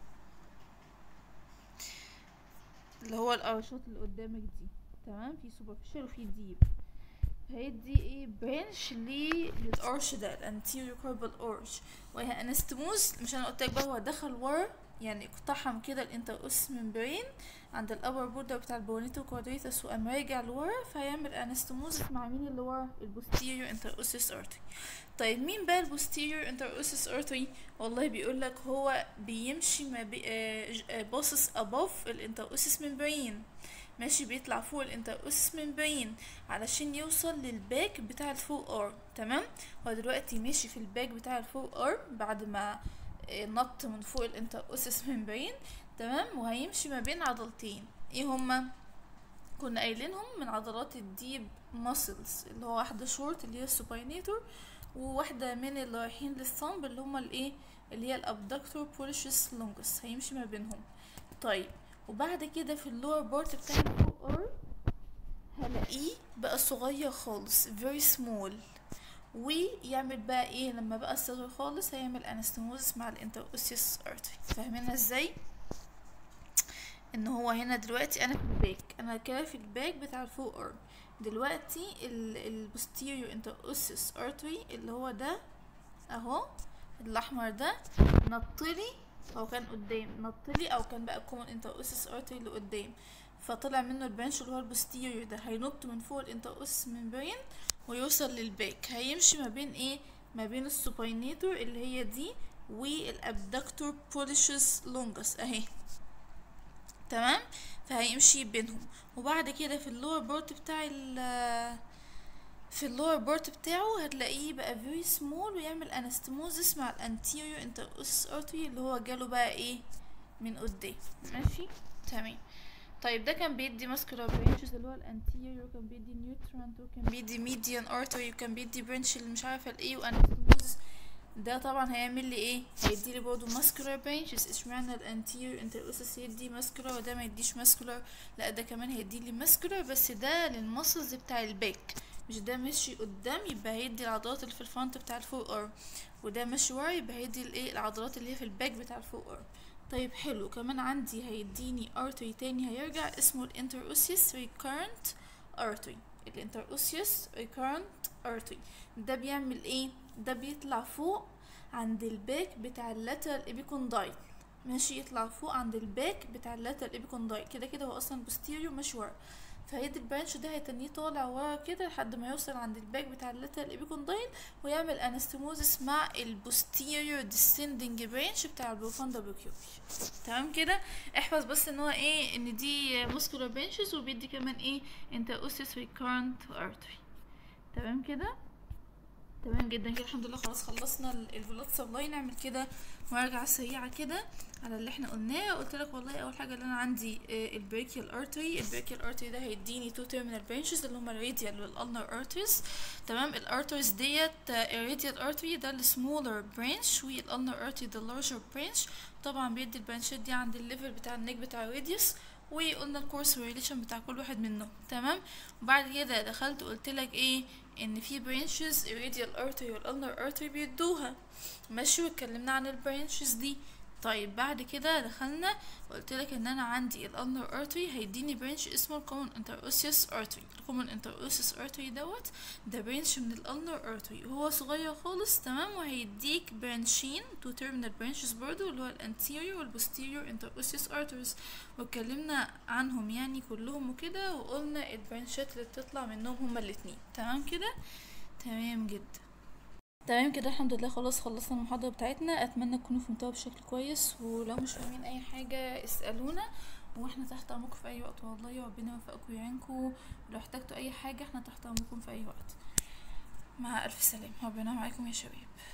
Speaker 1: اللي هو الارشات اللي قدامك دي تمام في سوبرفيشال وفي ديب هيدي ايه برانش لي للارش ده الانتيريو كاربال اورش وهي انستموز مش انا قلت لك بقى هو دخل ورا يعني اقتحم كده الانتروس ممبرين عند الابر بوردر بتاع البونيتو كوادريتس وقام راجع لورا فيعمل انستموز مع مين اللي ورا البوستيريور انتروسيس ارتري طيب مين بقى البوستيريور انتروسيس ارتري والله بيقول لك هو بيمشي ما بي آه ج- آه باصص ابوف الانتروسيس ممبرين ماشي بيطلع فوق الانتروسيس ممبرين علشان يوصل للباك بتاع الفوق ارم تمام هو دلوقتي ماشي في الباك بتاع الفوق ارم بعد ما آه، نط من فوق الانتروسيس ممبرين تمام وهيمشي ما بين عضلتين ايه هما كنا قايلينهم من عضلات الديب ماسلز اللي هو واحدة شورت اللي هي السوباينيتور وواحدة من اللي رايحين للثامب اللي هما الايه اللي هي الابدكتور بوليشس لونجس هيمشي ما بينهم طيب وبعد كده في اللور بارت بتاع الفوق ارم هلاقيه بقى صغير خالص very small ويعمل بقى ايه لما بقى صغير خالص هيعمل انستموزس مع الانتروسيس ارتري فاهمينها ازاي ان هو هنا دلوقتي انا في الباك انا كده في الباك بتاع الفوق ارم دلوقتي البوستيريور انتروسيس ارتري اللي هو ده اهو الاحمر ده نطلي هو كان قدام نطلي او كان بقى كومن انتروسيس ارتري اللي قدام فطلع منه البنش اللي هو البوستيريور ده هينط من فوق الانتروسيس ممبرين ويوصل للباك هيمشي ما بين ايه ما بين السوباينيتور اللي هي دي والابدكتور بوليشس لونجس اهي تمام فهيمشي بينهم وبعد كده في اللور بورت بتاع ال في اللور بورت بتاعه هتلاقيه بقى very small ويعمل انستموزس مع الانتيريور انتروس ارتري اللي هو جاله بقى ايه من قدام ماشي تمام طيب ده كان بيدي ماسكولار برانشز اللي هو الانتيريور وكان بيدي نيوترانت وكان بيدي ميديان ارتري وكان بيدي برانش اللي مش عارفه الايه وانستموزس ده طبعا هيعمل لي ايه هيدي لي برضه ماسكولار برانشز اشمعنى الانتيريور انتروسس يدي ماسكولار وده ما يديش ماسكولار لا ده كمان هيدي لي ماسكولار بس ده للمسلز بتاع الباك مش ده ماشي قدام يبقى هيدي العضلات اللي في الفرونت بتاع الفور ارم وده ماشي ورا يبقى هيدي الايه العضلات اللي هي في الباك بتاع الفور ارم طيب حلو كمان عندي هيديني ارتري تاني هيرجع اسمه الانتروسيس ريكارنت ارتري الانتروسيس ريكارنت ارتري ده بيعمل ايه ده بيطلع فوق عند الباك بتاع اللاترال ابيكوندايل ماشي يطلع فوق عند الباك بتاع اللاترال ابيكوندايل كده كده هو اصلا بوستيريو مش ورا فهيدي البرانش ده هيتنيه طالع ورا كده لحد ما يوصل عند الباك بتاع اللاترال ابيكوندايل ويعمل انستموزس مع البوستيريور ديسندنج برانش بتاع البروفاندا بروكيوبي تمام كده احفظ بس ان هو ايه ان دي muscular branches وبيدي كمان ايه interossseous recurrent artery تمام كده تمام جدا كده الحمد لله خلاص خلصنا البلاد سبلاي نعمل كده مراجعة سريعة كده على اللي احنا قلناه قلت لك والله اول حاجة اللي انا عندي البريكيال ارتري البريكيال ارتري ده هيديني تو تيرمينال برانشز اللي هما الراديال والالنر ارتريز تمام الارتريز ديت الراديال ارتري ده السمولر برانش والالنر ارتري ده اللارجر برانش طبعا بيدي البرانشات دي عند الليفل بتاع النيك بتاع الراديوس وقلنا الكورس ريليشن بتاع كل واحد منهم تمام وبعد كده دخلت قلت لك ايه ان في برانشز الراديال ارتري والالنر ارتري بيدوها ماشي واتكلمنا عن البرانشز دي طيب بعد كده دخلنا قلت لك ان انا عندي الالنر ارتري هيديني برانش اسمه الكومن انتروسيوس ارتري الكومن انتروسيوس ارتري دوت ده برانش من الالنر ارتري وهو صغير خالص تمام وهيديك برانشين تو تيرمينال برانشز برضو اللي هو الانتيريور والبوستيريور انتروسيوس ارتريز واتكلمنا عنهم يعني كلهم وكده وقلنا البرانشات اللي بتطلع منهم هما الاتنين تمام كده تمام جدا تمام كده الحمد لله خلاص خلصنا المحاضرة بتاعتنا اتمنى تكونوا فهمتوها بشكل كويس ولو مش فاهمين اي حاجة اسألونا واحنا تحت امركم في اي وقت والله ربنا يوفقكم ويعينكم ولو احتجتوا اي حاجة احنا تحت امركم في اي وقت مع الف سلامة ربنا معاكم يا شباب